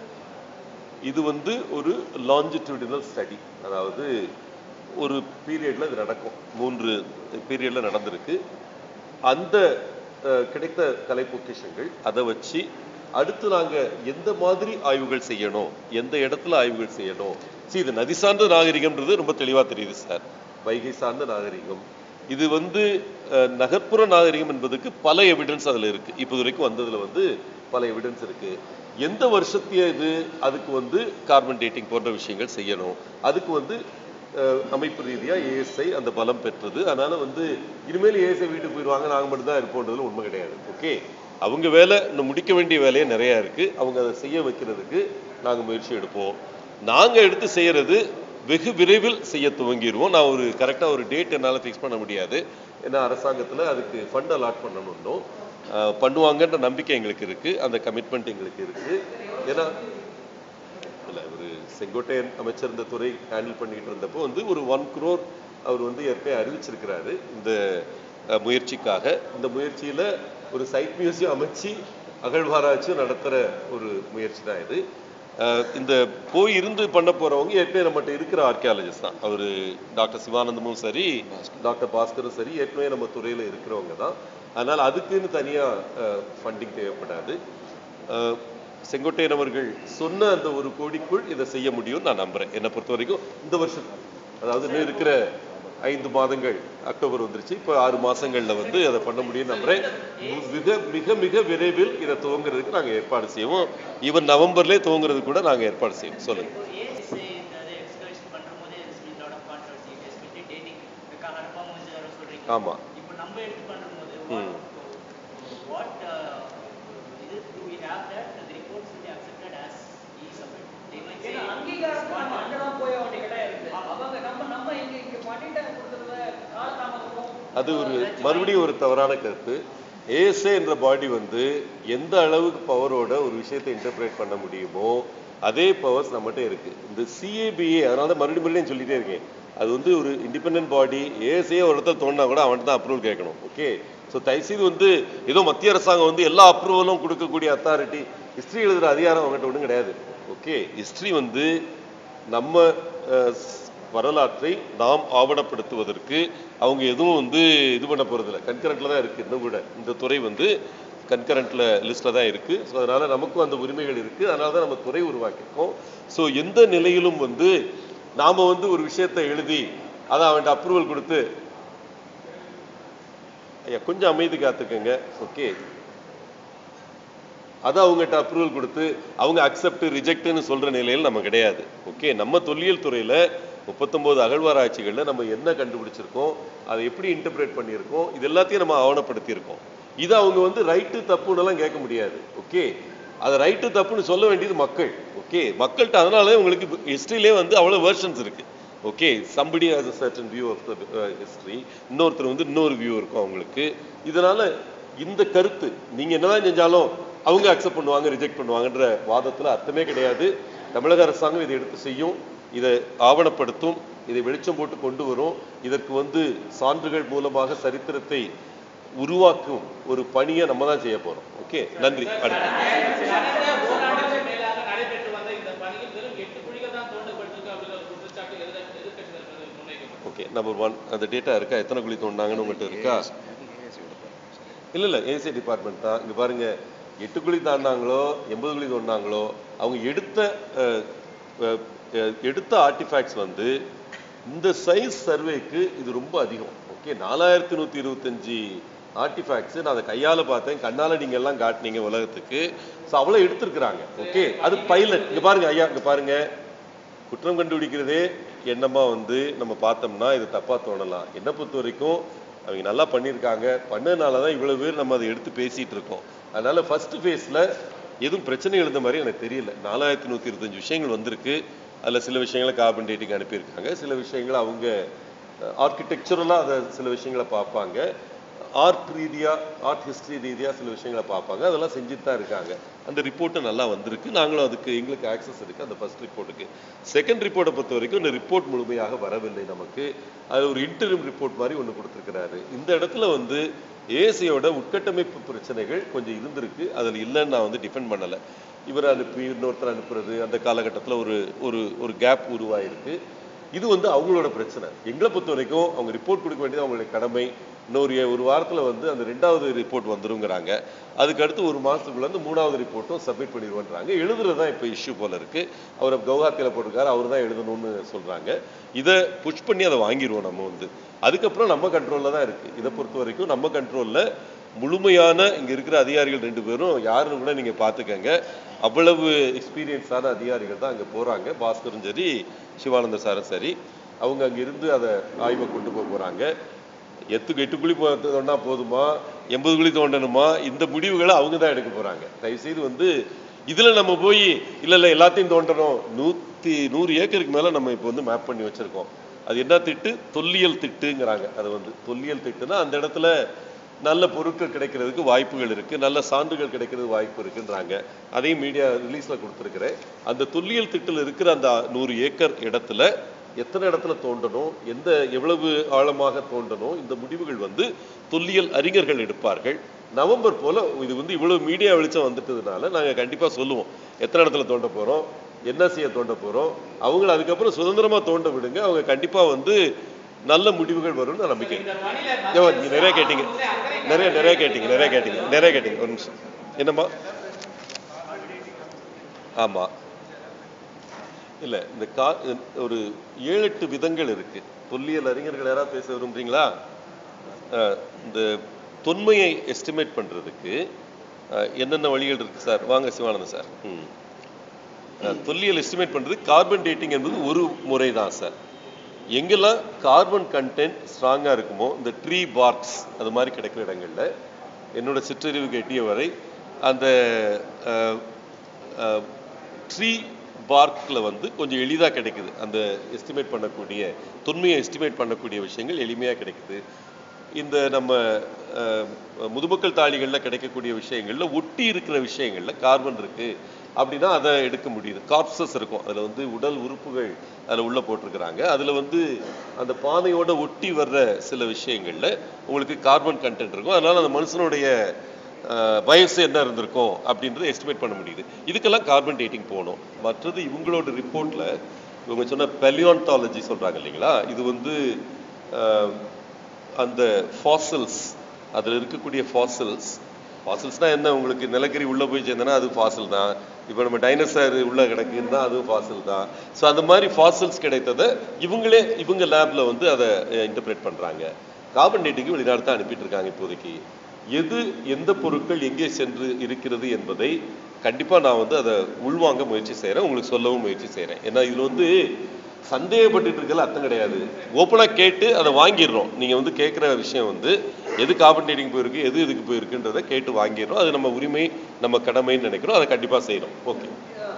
இது வந்து ஒரு லாஞ்சிடியூடினல் ஸ்டடி அதாவது ஒரு பீரியட்ல இது நடக்கும் மூன்று பீரியட்ல நடந்திருக்கு அந்த அஹ், கிடைத்த கலை பொக்கிஷங்கள் அதை வச்சு அடுத்து நாங்க எந்த மாதிரி ஆய்வுகள் செய்யணும் எந்த இடத்துல ஆய்வுகள் செய்யணும் see இது நதி சார்ந்த நாகரிகம்ன்றது ரொம்ப தெளிவா தெரியுது சார் வைகை சார்ந்த நாகரிகம் இது வந்து அஹ், நகர்ப்புற நாகரிகம் என்பதுக்கு பல எவிடன்ஸ் அதுல இருக்கு இப்போ வரைக்கும் வந்ததுல வந்து பல எவிடன்ஸ் இருக்கு எந்த வருஷத்திய இது அதுக்கு வந்து கார்பன் டேட்டிங் போன்ற விஷயங்கள் செய்யணும் அதுக்கு வந்து அஹ், அமைப்பு ரீதியா ஏஎஸ்ஐ அந்த பலம் பெற்றது அதனால வந்து இனிமேல் ஏஎஸ்ஐ வீட்டுக்கு போயிடுவாங்க நாங்க மட்டும் தான் இருப்போன்றதுல உண்மை கிடையாது ஓகே அவங்க வேலை இன்னும் முடிக்க வேண்டிய வேலையே நிறைய இருக்கு அவங்க அதை செய்ய வைக்கிறதுக்கு நாங்க முயற்சி எடுப்போம் நாங்க எடுத்து செய்யறது வெகு விரைவில் செய்ய துவங்கிடுவோம் நான் ஒரு கரெக்டா ஒரு டேட் என்னால ஃபிக்ஸ் பண்ண முடியாது ஏன்னா அரசாங்கத்துல அதுக்கு ஃபண்ட் அலாட் பண்ணணும் அஹ், பண்ணுவாங்கன்ற நம்பிக்கை எங்களுக்கு இருக்கு அந்த கமிட்மெண்ட் எங்களுக்கு இருக்கு ஏன்னா இல்ல ஒரு செங்கோட்டையன் அமைச்சர் இந்த துறை ஹேண்டில் பண்ணிட்டு இருந்தப்போ வந்து ஒரு ஒன் குரோர் அவர் வந்து ஏற்கனவே அறிவிச்சிருக்கிறாரு இந்த அஹ், முயற்சிக்காக இந்த முயற்சியில ஒரு சைட் மியூசியம் அமைச்சு அகழ்வாராய்ச்சியும் நடத்துற ஒரு முயற்சி தான் இது அஹ், இந்த போய் இருந்து பண்ண போறவங்க ஏற்கனவே நம்மகிட்ட இருக்கிற ஆர்கியாலஜிஸ்ட் தான் அவரு டாக்டர் சிவானந்தமும் சரி டாக்டர் பாஸ்கரும் சரி ஏற்கனவே நம்ம துறையில இருக்கிறவங்க தான் அதனால அதுக்குன்னு தனியா ஃபண்டிங் தேவைப்படாது அஹ், செங்கோட்டையன் அவர்கள் சொன்ன அந்த ஒரு கோடிக்குள் இதை செய்ய முடியும்னு நான் நம்புறேன் என்னை பொறுத்த வரைக்கும் இந்த வருஷம் அதாவது இன்னும் இருக்கிற ஐந்து மாதங்கள் அக்டோபர் வந்துருச்சு இப்போ ஆறு மாசங்கள்ல வந்து அதை பண்ண முடியும் நம்புறேன் மிக மிக மிக விரைவில் இதை துவங்குறதுக்கு நாங்க ஏற்பாடு செய்வோம் ஈவன் நவம்பர்லேயே துவங்குறதுக்கு கூட நாங்க ஏற்பாடு செய்வோம் சொல்லுங்க ஏஎஸ்ஐ இந்த எக்ஸ்கர்ஷன் பண்ணும்போது speed lot of controversy especially dating இந்த கலர்ப்பா மூஞ்சி யாரோ சொல்றீங்க ஆமா இப்போ நம்ம எடுத்து பண்ணும்போது ம். வாட் இது do we have that the reports will be accepted as e submit they might say ஏன்னா அங்கீகாரத்துக்கு நம்ம அங்கதான் போய் வேண்டிய கிடையாது அவங்க நம்ம நம்ம இங்க இங்க பண்ணிட்டு கொடுக்கறதுல காலதாமதமும் அது ஒரு மறுபடியும் ஒரு தவறான கருத்து ஏஎஸ்ஏ என்ற பாடி வந்து எந்த அளவுக்கு பவரோட ஒரு விஷயத்தை இன்டர்பிரேட் பண்ண முடியுமோ அதே பவர்ஸ் நம்மகிட்ட இருக்கு இந்த சிஏபிஏ அதனால தான் மறுபடியும் மறுபடியும் சொல்லிட்டே இருக்கேன் அது வந்து ஒரு இண்டிபெண்டன்ட் பாடி ஏஎஸ்ஏ ஒரு இடத்துல தோணுனா கூட அவன்கிட்ட தான் அப்ரூவல் கேட்கணும் ஓகே ஸோ தயவுசெய்து வந்து ஏதோ மத்திய அரசாங்கம் வந்து எல்லா அப்ரூவலும் கொடுக்கக்கூடிய அத்தாரிட்டி ஹிஸ்ட்ரி எழுதுற அதிகாரம் அவங்ககிட்ட ஒன்றும் கிடையாது ஓகே ஹிஸ்ட்ரி வந்து நம்ம அஹ், ஸ்- வரலாற்றை நாம் ஆவணப்படுத்துவதற்கு அவங்க எதுவும் வந்து இது பண்ண போறதில்ல கன்கரண்ட்ல தான் இருக்கு இன்னும் கூட இந்த துறை வந்து கன்கரண்ட்ல லிஸ்ட்ல தான் இருக்கு ஸோ அதனால நமக்கும் அந்த உரிமைகள் இருக்கு அதனால தான் நம்ம துறை உருவாக்கியிருக்கோம் ஸோ எந்த நிலையிலும் வந்து நாம வந்து ஒரு விஷயத்தை எழுதி அதை அவன்கிட்ட அப்ரூவல் கொடுத்து ஐயா கொஞ்சம் அமைதி காத்துக்கங்க ஓகே அதை அவங்ககிட்ட அப்ரூவல் கொடுத்து அவங்க அக்செப்ட் ரிஜெக்ட்னு சொல்ற நிலையில் நம்ம கிடையாது ஓகே நம்ம தொல்லியல் துறையில முப்பத்தொன்பது அகழ்வாராய்ச்சிகள்ல நம்ம என்ன கண்டுபிடிச்சிருக்கோம் அதை எப்படி இன்டர்பிரேட் பண்ணியிருக்கோம் இது எல்லாத்தையும் நம்ம ஆவணப்படுத்தியிருக்கோம் இதை அவங்க வந்து ரைட்டு தப்புன்னு எல்லாம் கேட்க முடியாது ஓகே அதை ரைட்டு தப்புன்னு சொல்ல வேண்டியது மக்கள் ஓகே மக்கள்கிட்ட அதனால உங்களுக்கு ஹிஸ்டரியிலே வந்து அவ்வளவு வெர்ஷன்ஸ் இருக்கு okay somebody has a certain view of the history இன்னொருத்தர் வந்து இன்னொரு வியூ இருக்கும் அவங்களுக்கு இதனால இந்த கருத்து நீங்க என்னதான் செஞ்சாலும் அவங்க அக்செப்ட் பண்ணுவாங்க ரிஜெக்ட் பண்ணுவாங்கன்ற வாதத்துல அர்த்தமே கிடையாது தமிழக அரசாங்கம் இதை எடுத்து செய்யும் இதை ஆவணப்படுத்தும் இதை வெளிச்சம் போட்டு கொண்டு வரும் இதற்கு வந்து சான்றுகள் மூலமாக சரித்திரத்தை உருவாக்கும் ஒரு பணியை நம்ம தான் செய்ய போறோம் ஓகே நன்றி அடுத்து கடந்த ஓராண்டுக்கு மேலாக நடைபெற்று வந்த இந்த பணியில் வெறும் எட்டு குழிகள் தான் தோண்டப்பட்டிருக்கு அப்படிங்கிற ஒரு குற்றச்சாட்டு எதிர எதிர்க்கட்சி தரப்பில் முன்வைக்கப்பட்டது ஓகே நம்பர் ஒன் அந்த டேட்டா இருக்கா எத்தனை குழி தோண்டாங்கன்னு உங்கள்கிட்ட இருக்கா இல்ல இல்ல ஏசி டிபார்ட்மெண்ட் தான் இங்க பாருங்க எட்டு குழி தாண்டாங்களோ எண்பது குழி தோண்டாங்களோ அவங்க எடுத்த அஹ், அஹ், அஹ், எடுத்த ஆர்டிஃபேக்ட்ஸ் வந்து இந்த சைஸ் சர்வேக்கு இது ரொம்ப அதிகம் ஓகே நாலாயிரத்தி நூத்தி இருபத்தஞ்சு ஆர்டிஃபேக்ட்ஸ் நான் அதை கையால பார்த்தேன் கண்ணால நீங்க எல்லாம் காட்டுனீங்க உலகத்துக்கு ஸோ அவ்வளோ எடுத்திருக்கிறாங்க ஓகே அது பைலட் இங்க பாருங்க ஐயா இங்க பாருங்க குற்றம் கண்டுபிடிக்கிறதே என்னமா வந்து நம்ம பார்த்தோம்னா இது தப்பா தோணலாம் என்னை பொறுத்த வரைக்கும் அவங்க நல்லா பண்ணியிருக்காங்க பண்ணதுனால தான் இவ்வளவு பேர் நம்ம அதை எடுத்து பேசிட்டு இருக்கோம் அதனால ஃபர்ஸ்ட் ஃபேஸ்ல எதுவும் பிரச்சனை எழுந்த மாதிரி எனக்கு தெரியல நாலாயிரத்தி நூத்தி இருபத்தஞ்சு விஷயங்கள் வந்திருக்கு அதுல சில விஷயங்களை கார்பன் டேட்டிங் அனுப்பியிருக்காங்க சில விஷயங்களை அவங்க ஆர்கிடெக்சரலாக அதை சில விஷயங்களை பார்ப்பாங்க ஆர்ட் ரீதியா ஆர்ட் ஹிஸ்டரி ரீதியா சில விஷயங்களை பார்ப்பாங்க அதெல்லாம் செஞ்சுட்டு தான் இருக்காங்க அந்த ரிப்போர்ட்டு நல்லா வந்திருக்கு நாங்களும் அதுக்கு எங்களுக்கு ஆக்சஸ் இருக்கு அந்த ஃபர்ஸ்ட் ரிப்போர்ட்டுக்கு செகண்ட் ரிப்போர்ட்டை பொறுத்த வரைக்கும் இந்த ரிப்போர்ட் முழுமையாக வரவில்லை நமக்கு அது ஒரு இன்டரிம் ரிப்போர்ட் மாதிரி ஒன்று கொடுத்துருக்கிறாரு இந்த இடத்துல வந்து ஏசியோட உட்கட்டமைப்பு பிரச்சனைகள் கொஞ்சம் இருந்திருக்கு அதில் இல்லைன்னு நான் வந்து டிஃபெண்ட் பண்ணலை இவர் அனுப்பி இன்னொருத்தர் அனுப்புறது அந்த காலகட்டத்தில் ஒரு ஒரு ஒரு கேப் உருவாயிருக்கு இது வந்து அவங்களோட பிரச்சனை எங்களை பொறுத்த வரைக்கும் அவங்க ரிப்போர்ட் கொடுக்க வேண்டியது அவங்களுடைய கடமை இன்னொரு ஏ- ஒரு வாரத்துல வந்து அந்த ரெண்டாவது ரிப்போர்ட் வந்துருங்கிறாங்க அதுக்கு அடுத்து ஒரு மாசத்துக்குள்ள வந்து மூணாவது ரிப்போர்ட்டும் சப்மிட் பண்ணிடுவோன்றாங்க எழுதுறது தான் இப்போ இஷ்யூ போல இருக்கு அவர் கவுஹாத்தியில போட்டிருக்காரு அவர் தான் எழுதணும்னு சொல்றாங்க இதை புஷ் பண்ணி அதை வாங்கிடுவோம் நம்ம வந்து அதுக்கப்புறம் நம்ம கண்ட்ரோல்ல தான் இருக்கு இதை பொறுத்த வரைக்கும் நம்ம கண்ட்ரோல்ல முழுமையான இங்க இருக்கிற அதிகாரிகள் ரெண்டு பேரும் யாருன்னு கூட நீங்க பாத்துக்கங்க அவ்வளவு எக்ஸ்பீரியன்ஸான அதிகாரிகள் தான் அங்க போறாங்க பாஸ்கரும் சரி சிவானந்த சாரும் சரி அவங்க அங்க இருந்து அதை ஆய்வை கொண்டு போக போறாங்க எத்துக்கு எட்டு குழி போ- தோண்டா போதுமா எண்பது குழி தோண்டணுமா இந்த முடிவுகளை அவங்க தான் எடுக்க போறாங்க தயவுசெய்து வந்து இதுல நம்ம போய் இல்ல இல்ல எல்லாத்தையும் தோண்டணும் நூத்தி நூறு ஏக்கருக்கு மேல நம்ம இப்போ வந்து மேப் பண்ணி வச்சிருக்கோம் அது என்ன திட்டு தொல்லியல் திட்டுங்கிறாங்க அது வந்து தொல்லியல் திட்டுனா அந்த இடத்துல நல்ல பொருட்கள் கிடைக்கிறதுக்கு வாய்ப்புகள் இருக்கு நல்ல சான்றுகள் கிடைக்கிறதுக்கு வாய்ப்பு இருக்குன்றாங்க அதையும் மீடியா ரிலீஸ்ல கொடுத்துருக்கிறேன் அந்த தொல்லியல் திட்டில் இருக்கிற அந்த நூறு ஏக்கர் இடத்துல எத்தனை இடத்துல தோண்டணும் எந்த எவ்வளவு ஆழமாக தோண்டணும் இந்த முடிவுகள் வந்து தொல்லியல் அறிஞர்கள் எடுப்பார்கள் நவம்பர் போல இது வந்து இவ்வளவு மீடியா வெளிச்சம் வந்துட்டதுனால நாங்க கண்டிப்பா சொல்லுவோம் எத்தனை இடத்துல தோண்ட போறோம் என்ன செய்ய தோண்ட போறோம் அவங்கள அதுக்கப்புறம் சுதந்திரமா தோண்ட விடுங்க அவங்க கண்டிப்பா வந்து நல்ல முடிவுகள் வரும்னு நம்பிக்கை இந்த பணியில ஏவா, நீங்க நிறைய கேட்டீங்க நிறைய நிறைய கேட்டீங்க நிறைய கேட்டீங்க நிறைய கேட்டீங்க ஒரு நிமிஷம் என்னம்மா ஆமா இல்ல இந்த கா ஒரு ஏழு எட்டு விதங்கள் இருக்கு தொல்லியல் அறிஞர்கள் யாராவது பேச விரும்புறீங்களா அஹ், இந்த தொன்மையை எஸ்டிமேட் பண்றதுக்கு அஹ், என்னென்ன வழிகள் இருக்கு சார் வாங்க சிவானந்தன் சார் ம் அஹ், தொல்லியல் எஸ்டிமேட் பண்றது கார்பன் டேட்டிங் என்பது ஒரு முறை தான் சார் எங்கெல்லாம் கார்பன் கண்டென்ட் ஸ்ட்ராங்கா இருக்குமோ இந்த ட்ரீ பார்க்ஸ் அது மாதிரி கிடைக்கிற இடங்கள்ல என்னோட சிற்றறிவுக்கு எட்டிய வரை அந்த ட்ரீ பார்க்கில் வந்து கொஞ்சம் எளிதாக கிடைக்குது அந்த எஸ்டிமேட் பண்ணக்கூடிய தொன்மையை எஸ்டிமேட் பண்ணக்கூடிய விஷயங்கள் எளிமையாக கிடைக்குது இந்த நம்ம அஹ், முதுமக்கள் தாளிகளில் கிடைக்கக்கூடிய விஷயங்கள்ல ஒட்டி இருக்கிற விஷயங்கள்ல கார்பன் இருக்கு அப்படின்னா அதை எடுக்க முடியுது கார்ப்சஸ் இருக்கும் அதுல வந்து உடல் உறுப்புகள் அதுல உள்ள போட்டிருக்கிறாங்க அதுல வந்து அந்த பானையோட ஒட்டி வர்ற சில விஷயங்கள்ல உங்களுக்கு கார்பன் கண்டென்ட் இருக்கும் அதனால அந்த மனுஷனுடைய அஹ், வயசு என்ன இருந்திருக்கும் அப்படின்றத எஸ்டிமேட் பண்ண முடியுது இதுக்கெல்லாம் கார்பன் டேட்டிங் போகணும் மற்றது இவங்களோட ரிப்போர்ட்ல இவங்க சொன்ன பெலியான்டாலஜி சொல்றாங்க இல்லைங்களா இது வந்து அஹ், அந்த ஃபாசில்ஸ் அதில் இருக்கக்கூடிய ஃபாசில்ஸ் ஃபாசில்ஸ்னா என்ன உங்களுக்கு நிலக்கரி உள்ள போய் சேர்ந்தனா அது ஃபாசில் தான் இப்போ நம்ம டைனோசர் உள்ள கிடக்குன்னா அதுவும் ஃபாசில் தான் ஸோ அந்த மாதிரி ஃபாசில்ஸ் கிடைத்ததை இவங்களே இவங்க லேப்ல வந்து அதை இன்டர்பிரேட் பண்றாங்க கார்பன் டேட்டிங்கு வெளிநாடு தான் அனுப்பிட்டு இருக்காங்க இப்போதைக்கு எது எந்த பொருட்கள் எங்கே சென்று இருக்கிறது என்பதை கண்டிப்பா நான் வந்து அதை உள்வாங்க முயற்சி செய்றேன் உங்களுக்கு சொல்லவும் முயற்சி செய்றேன் ஏன்னா இதுல வந்து சந்தேகப்பட்டுட்டு இருக்கல அர்த்தம் கிடையாது ஓப்பனா கேட்டு அதை வாங்கிடுறோம் நீங்க வந்து கேட்குற விஷயம் வந்து எது கார்பன் டேட்டிங் போயிருக்கு எது இதுக்கு போயிருக்குன்றதை கேட்டு வாங்கிடுறோம் அது நம்ம உரிமை நம்ம கடமைன்னு நினைக்கிறோம் அதை கண்டிப்பா செய்றோம் ஓகே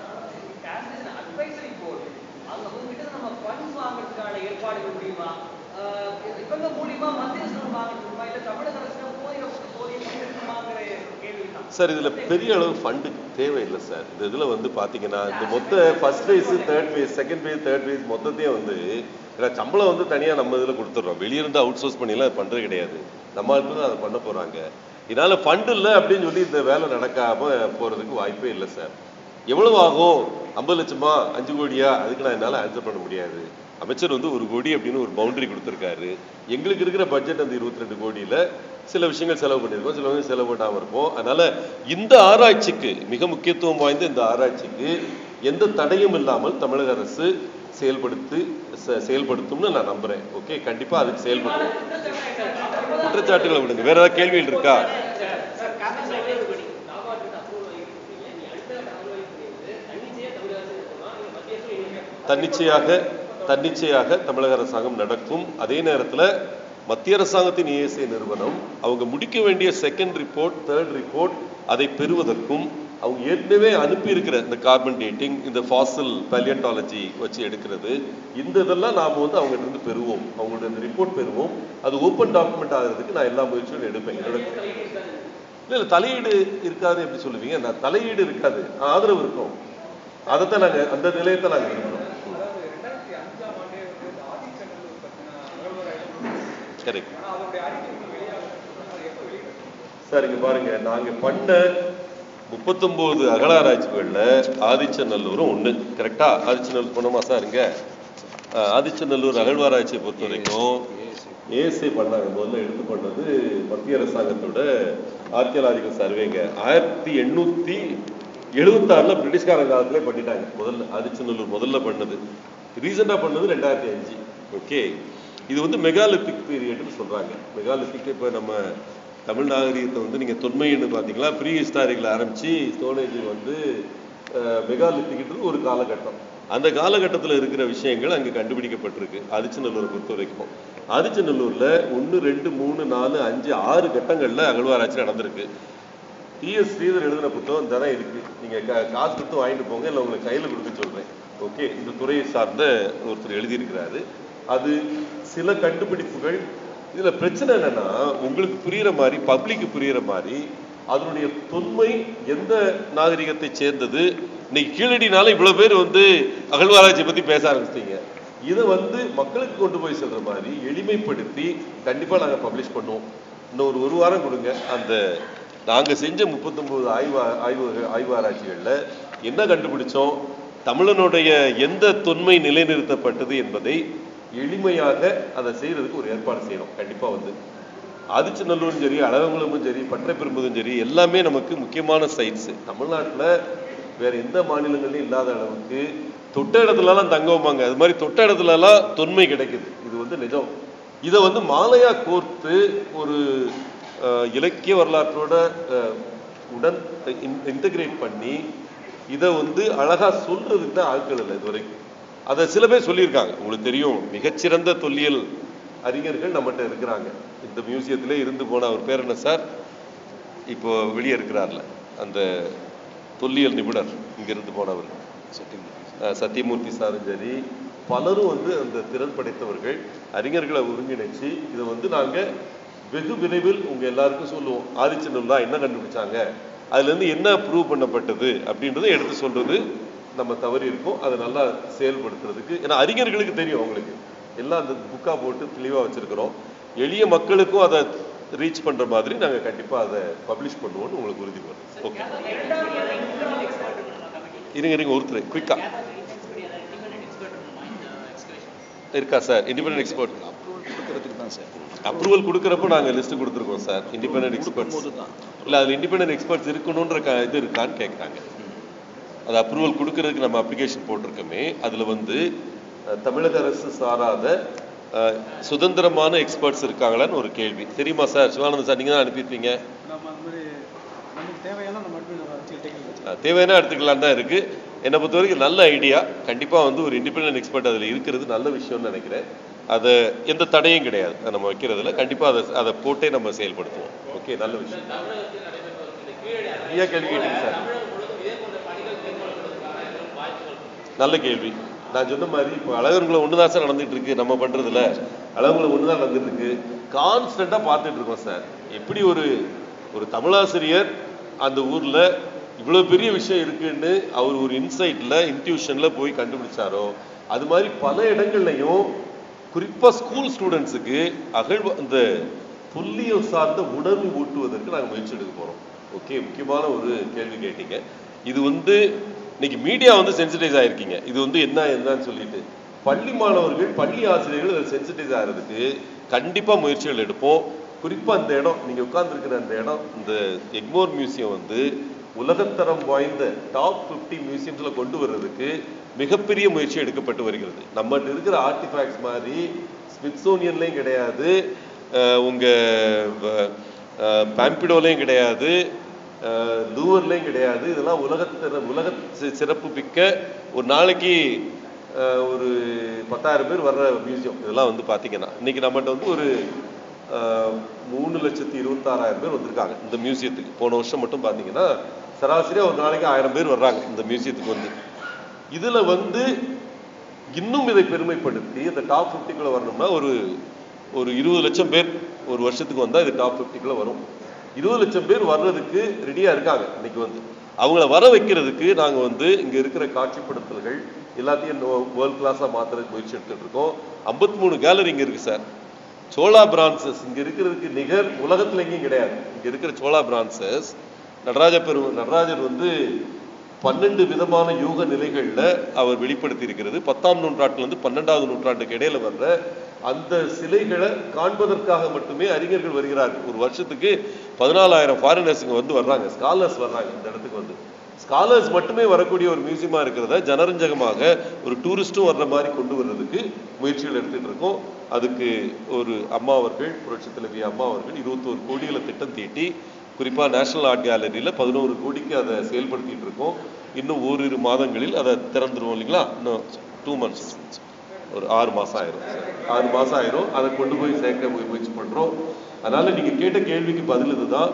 அட்வைசரி போர்டு அவங்க உங்ககிட்ட நம்ம ஃபண்ட்ஸ் வாங்குறதுக்கான ஏற்பாடுகள் முடியுமா ஆஹ் இவங்க மூலியமா மத்திய அரசு வாங்குறது முடியுமா இல்ல தமிழக அரசு போதிய போதிய பணம் இருக்குமாங்கிற கேள்வி தான் சார் இதுல பெரிய அளவு ஃபண்டு தேவையில்லை சார் இந்த இதுல வந்து பாத்தீங்கன்னா இந்த மொத்த first phase third phase second phase third phase மொத்தத்தையும் வந்து ஏன்னா சம்பளம் வந்து தனியா நம்ம இதுல கொடுத்துட்றோம் வெளிய இருந்து அவுட் சோர்ஸ் பண்ணிலாம் அது பண்றது கிடையாது நம்ம ஆட்கள் தான் அதை பண்ண போறாங்க இதனால ஃபண்ட் இல்லை அப்படின்னு சொல்லி இந்த வேலை நடக்காம போறதுக்கு வாய்ப்பே இல்லை சார் எவ்வளவு ஆகும் ஐம்பது லட்சமா அஞ்சு கோடியா அதுக்கு நான் என்னால ஆன்சர் பண்ண முடியாது அமைச்சர் வந்து ஒரு கோடி அப்படின்னு ஒரு பவுண்டரி கொடுத்துருக்காரு எங்களுக்கு இருக்கிற பட்ஜெட் அந்த இருபத்தி ரெண்டு கோடியில சில விஷயங்கள் செலவு பண்ணியிருக்கோம் சில விஷயங்கள் செலவு பண்ணாம இருப்போம் அதனால இந்த ஆராய்ச்சிக்கு மிக முக்கியத்துவம் வாய்ந்த இந்த ஆராய்ச்சிக்கு எந்த தடையும் இல்லாமல் தமிழக அரசு செயல்படுத்து செ- செயல்படுத்தும்னு நான் நம்புறேன் ஓகே கண்டிப்பா அதுக்கு செயல்படும் குற்றச்சாட்டுகளை விடுங்க வேற ஏதாவது கேள்விகள் இருக்கா தன்னிச்சையாக தன்னிச்சையாக தமிழக அரசாங்கம் நடக்கும் அதே நேரத்துல மத்திய அரசாங்கத்தின் ஏஎஸ்ஐ நிறுவனம் அவங்க முடிக்க வேண்டிய செகண்ட் ரிப்போர்ட் தேர்ட் ரிப்போர்ட் அதை பெறுவதற்கும் அவங்க ஏற்கனவே அனுப்பி இருக்கிற இந்த கார்பன் டேட்டிங் இந்த ஃபாசில் பேலியன்டாலஜி வச்சு எடுக்கிறது இந்த இதெல்லாம் நாம வந்து அவங்க இருந்து பெறுவோம் அவங்களோட இந்த ரிப்போர்ட் பெறுவோம் அது ஓப்பன் டாக்குமெண்ட் ஆகிறதுக்கு நான் எல்லா முயற்சியும் எடுப்பேன் என்னோட இல்ல இல்ல தலையீடு இருக்காது எப்படி சொல்லுவீங்க நான் தலையீடு இருக்காது ஆதரவு இருக்கும் அதைத்தான் நாங்க அந்த நிலையத்தை நாங்க விரும்புறோம் கரெக்ட் சார் இங்க பாருங்க நாங்க பண்ண முப்பத்தொன்பது அகலாராய்ச்சிகள்ல ஆதிச்சநல்லூரும் ஒண்ணு கரெக்டா ஆதிச்சநல்லூர் போனோமா சார் இங்க அஹ், ஆதிச்சநல்லூர் அகழ்வாராய்ச்சியை பொறுத்த வரைக்கும் ஏஎஸ்ஐ பண்ணாங்க முதல்ல எடுத்து பண்ணது மத்திய அரசாங்கத்தோட ஆர்கியலாஜிக்கல் சர்வேங்க ஆயிரத்தி எண்ணூத்தி எழுபத்தாறுல பிரிட்டிஷ்காரங்க காலத்திலே பண்ணிட்டாங்க முதல்ல ஆதிச்சநல்லூர் முதல்ல பண்ணது ரீசெண்டா பண்ணது ரெண்டாயிரத்தி அஞ்சு ஓகே இது வந்து மெகாலித்திக் பீரியட்னு சொல்றாங்க மெகாலித்திக் இப்ப நம்ம தமிழ் நாகரீகத்தை வந்து நீங்க தொன்மைன்னு பாத்தீங்களா ப்ரீ ஹிஸ்டாரிக்ல ஆரம்பிச்சு ஸ்டோனேஜ் வந்து மெகாலித்திக்ன்றது ஒரு காலகட்டம் அந்த காலகட்டத்துல இருக்கிற விஷயங்கள் அங்க கண்டுபிடிக்கப்பட்டிருக்கு ஆதிச்சநல்லூரை பொறுத்த வரைக்கும் ஆதிச்சநல்லூர்ல ஒன்னு ரெண்டு மூணு நாலு அஞ்சு ஆறு கட்டங்கள்ல அகழ்வாராய்ச்சி நடந்திருக்கு டிஎஸ் ஸ்ரீதர் எழுதின புத்தகம் தானே இருக்கு நீங்க கா- காசு கொடுத்து வாங்கிட்டு போங்க இல்லை உங்களுக்கு கையில கொடுக்க சொல்றேன் ஓகே இந்த துறையை சார்ந்த ஒருத்தர் எழுதியிருக்கிறாரு அது சில கண்டுபிடிப்புகள் இதுல பிரச்சனை என்னன்னா உங்களுக்கு புரியுற மாதிரி பப்ளிக்கு புரியுற மாதிரி அதனுடைய தொன்மை எந்த நாகரிகத்தை சேர்ந்தது இன்னைக்கு கீழடினால இவ்வளவு பேர் வந்து அகழ்வாராய்ச்சி பத்தி பேச ஆரம்பிச்சிட்டீங்க இதை வந்து மக்களுக்கு கொண்டு போய் செல்ற மாதிரி எளிமைப்படுத்தி கண்டிப்பா நாங்க பப்ளிஷ் பண்ணுவோம் இன்னும் ஒரு ஒரு வாரம் கொடுங்க அந்த நாங்க செஞ்ச 39 ஆய்வு ஆய்வு ஆய்வாராய்ச்சிகள்ல என்ன கண்டுபிடிச்சோம் தமிழனுடைய எந்த தொன்மை நிலைநிறுத்தப்பட்டது என்பதை எளிமையாக அதை செய்யறதுக்கு ஒரு ஏற்பாடு செய்யணும் கண்டிப்பா வந்து ஆதிச்சநல்லூரும் சரி அழகங்குளமும் சரி பற்றைப்பெரும்புதும் சரி எல்லாமே நமக்கு முக்கியமான சைட்ஸ் தமிழ்நாட்டுல வேற எந்த மாநிலங்கள்லயும் இல்லாத அளவுக்கு தொட்ட இடத்துலலாம் தங்க வைப்பாங்க அது மாதிரி தொட்ட இடத்துலலாம் தொன்மை கிடைக்குது இது வந்து நிஜம் இதை வந்து மாலையா கோர்த்து ஒரு அஹ், இலக்கிய வரலாற்றோட அஹ், உடன் இன்டகிரேட் பண்ணி இதை வந்து அழகா சொல்றதுக்கு தான் ஆட்கள் இல்லை இது வரைக்கும் அதை சில பேர் சொல்லியிருக்காங்க உங்களுக்கு தெரியும் மிகச்சிறந்த தொல்லியல் அறிஞர்கள் நம்மகிட்ட இருக்கிறாங்க இந்த மியூசியத்திலே இருந்து போன அவர் பேர் என்ன சார் இப்போ வெளியே இருக்கிறார்ல அந்த தொல்லியல் நிபுணர் இங்கிருந்து போனவர் அஹ் சத்தியமூர்த்தி சாரும் சரி பலரும் வந்து அந்த திறன் படைத்தவர்கள் அறிஞர்களை ஒருங்கிணைச்சு இதை வந்து நாங்க வெகு விரைவில் உங்க எல்லாருக்கும் சொல்லுவோம் ஆதிச்சநல்லா என்ன கண்டுபிடிச்சாங்க அதுல இருந்து என்ன ப்ரூவ் பண்ணப்பட்டது அப்படின்றத எடுத்து சொல்றது நம்ம தவறி இருக்கோம் அதை நல்லா செயல்படுத்துறதுக்கு ஏன்னா அறிஞர்களுக்கு தெரியும் அவங்களுக்கு எல்லாம் அந்த புக்கா போட்டு தெளிவா வச்சிருக்கிறோம் எளிய மக்களுக்கும் அதை ரீச் பண்ற மாதிரி நாங்க கண்டிப்பா அதை பப்ளிஷ் பண்ணுவோம்னு உங்களுக்கு உறுதி பண்ணுறோம் ஓகே இருங்க இருங்க ஒருத்தர் குயிக்கா இருக்கா சார் இண்டிபெண்டன்ட் எக்ஸ்பர்ட் அப்ரூவல் கொடுக்கறதுக்கு தான் சார் அப்ரூவல் கொடுக்கறப்ப நாங்க லிஸ்ட் கொடுத்துருக்கோம் சார் இண்டிபெண்டன்ட் எக்ஸ்பர்ட்ஸ் போது தான் இல்ல அதுல இண்டிபெண்டன்ட் எக்ஸ்பர்ட்ஸ் இருக்கணும்ன்ற க- இது இருக்கான்னு கேக்குறாங்க அது அப்ரூவல் கொடுக்கறதுக்கு நம்ம அப்ளிகேஷன் போட்டிருக்கோமே அதுல வந்து அஹ், தமிழக அரசு சாராத அஹ், சுதந்திரமான எக்ஸ்பர்ட்ஸ் இருக்காங்களான்னு ஒரு கேள்வி தெரியுமா சார் சிவானந்தன் சார் நீங்க தான் அனுப்பியிருப்பீங்க நம்ம அந்த மாதிரி நமக்கு தேவையான நம்ம மட்டும் நம்ம வச்சுக்கிட்டே அஹ், தேவையான எடுத்துக்கலாம் தான் இருக்கு என்னை பொறுத்த வரைக்கும் நல்ல ஐடியா கண்டிப்பா வந்து ஒரு இண்டிபெண்டன்ட் எக்ஸ்பர்ட் அதுல இருக்கிறது நல்ல விஷயம்னு நினைக்கிறேன் அதை எந்த தடையும் கிடையாது அதை நம்ம வைக்கிறதுல கண்டிப்பா அதை அதை போட்டே நம்ம செயல்படுத்துவோம் ஓகே நல்ல விஷயம் தமிழகத்தில் நடைபெற்று வரும் இந்த கீழடி ஐயா கேள்வி கேட்டீங்க சார் தமிழகம் முழுவதும் இதே போன்ற பணிகள் மேற்கொள்ளப்படுவதற்கான எதுவும் வாய்ப்புகள் இருக்கு? நல்ல கேள்வி நான் சொன்ன மாதிரி இப்போ அழகர்களை ஒண்ணுதான் சார் நடந்துட்டு இருக்கு நம்ம பண்றதுல அழகுங்களை ஒண்ணுதான் நடந்துட்டு இருக்கு கான்ஸ்டன்டா பார்த்துட்டு இருக்கோம் சார் எப்படி ஒரு ஒரு தமிழாசிரியர் அந்த ஊர்ல இவ்வளவு பெரிய விஷயம் இருக்குன்னு அவர் ஒரு இன்சைட்ல இன்ட்யூஷன்ல போய் கண்டுபிடிச்சாரோ அது மாதிரி பல இடங்கள்லையும் குறிப்பா ஸ்கூல் ஸ்டூடெண்ட்ஸுக்கு அகழ்வு அந்த புள்ளியல் சார்ந்த உணர்வு ஊட்டுவதற்கு நாங்கள் முயற்சி எடுக்க போறோம் ஓகே முக்கியமான ஒரு கேள்வி கேட்டீங்க இது வந்து இன்னைக்கு மீடியா வந்து சென்சிடைஸ் ஆயிருக்கீங்க இது வந்து என்ன என்னன்னு சொல்லிட்டு பள்ளி மாணவர்கள் பள்ளி ஆசிரியர்கள் இதில் சென்சிடைஸ் ஆகிறதுக்கு கண்டிப்பா முயற்சிகள் எடுப்போம் குறிப்பா அந்த இடம் நீங்க உட்கார்ந்துருக்கிற அந்த இடம் இந்த எக்மோர் மியூசியம் வந்து உலகத்தரம் வாய்ந்த டாப் 50 மியூசியம்ஸ்ல கொண்டு வர்றதுக்கு மிகப்பெரிய முயற்சி எடுக்கப்பட்டு வருகிறது நம்மகிட்ட இருக்கிற ஆர்டிஃபேக்ட்ஸ் மாதிரி ஸ்மித்சோனியன்லையும் கிடையாது அஹ் உங்க பாம்பிடோலையும் கிடையாது அஹ் லூவர்லையும் கிடையாது இதெல்லாம் உலகத்திற உலக சி- சிறப்பு மிக்க ஒரு நாளைக்கு அஹ், ஒரு பத்தாயிரம் பேர் வர்ற மியூசியம் இதெல்லாம் வந்து பாத்தீங்கன்னா இன்னைக்கு நம்மகிட்ட வந்து ஒரு அஹ், மூணு லட்சத்தி இருபத்தாறாயிரம் பேர் வந்திருக்காங்க இந்த மியூசியத்துக்கு போன வருஷம் மட்டும் பாத்தீங்கன்னா சராசரியா ஒரு நாளைக்கு ஆயிரம் பேர் வர்றாங்க இந்த மியூசியத்துக்கு வந்து இதுல வந்து இன்னும் இதை பெருமைப்படுத்தி இந்த டாப் ஃபிஃப்டிக்குள்ள வரணும்னா ஒரு ஒரு இருபது லட்சம் பேர் ஒரு வருஷத்துக்கு வந்தா இது டாப் ஃபிஃப்டிக்குள்ள வரும் இருபது லட்சம் பேர் வர்றதுக்கு ரெடியா இருக்காங்க இன்னைக்கு வந்து அவங்கள வர வைக்கிறதுக்கு நாங்க வந்து இங்க இருக்கிற காட்சிப்படுத்தல்கள் எல்லாத்தையும் வேர்ல்ட் கிளாஸா மாத்துறதுக்கு முயற்சி எடுத்துட்டு இருக்கோம் 53 மூணு கேலரி இங்க இருக்கு சார் சோலா பிரான்சஸ் இங்க இருக்கிறதுக்கு நிகர் உலகத்துல எங்கேயும் கிடையாது இங்க இருக்கிற சோலா பிரான்சஸ் நடராஜ பெரு நடராஜர் வந்து பன்னெண்டு விதமான யோக நிலைகள்ல அவர் வெளிப்படுத்தி இருக்கிறது பத்தாம் நூற்றாண்டுல இருந்து பன்னெண்டாவது நூற்றாண்டுக்கு இடையில வர்ற அந்த சிலைகளை காண்பதற்காக மட்டுமே அறிஞர்கள் வருகிறார்கள் ஒரு வருஷத்துக்கு பதினாலாயிரம் ஃபாரினர்ஸுங்க வந்து வர்றாங்க ஸ்காலர்ஸ் வர்றாங்க இந்த இடத்துக்கு வந்து ஸ்காலர்ஸ் மட்டுமே வரக்கூடிய ஒரு மியூசியமா இருக்கிறத ஜனரஞ்சகமாக ஒரு டூரிஸ்டும் வர்ற மாதிரி கொண்டு வர்றதுக்கு முயற்சிகள் எடுத்துட்டு இருக்கோம் அதுக்கு ஒரு அம்மா அவர்கள் புரட்சி தலைவி அம்மா அவர்கள் இருபத்தோரு கோடிகளை திட்டம் தீட்டி குறிப்பா நேஷனல் ஆர்ட் கேலரியில பதினோரு கோடிக்கு அதை செயல்படுத்திட்டு இருக்கோம் இன்னும் ஓரிரு மாதங்களில் அதை திறந்துருவோம் இல்லைங்களா இன்னும் டூ மந்த்ஸ் ஒரு ஆறு மாசம் ஆயிரும் ஆறு மாசம் ஆயிரும் அதை கொண்டு போய் சேர்க்க முய- முயற்சி பண்றோம் அதனால நீங்க கேட்ட கேள்விக்கு பதில் இதுதான்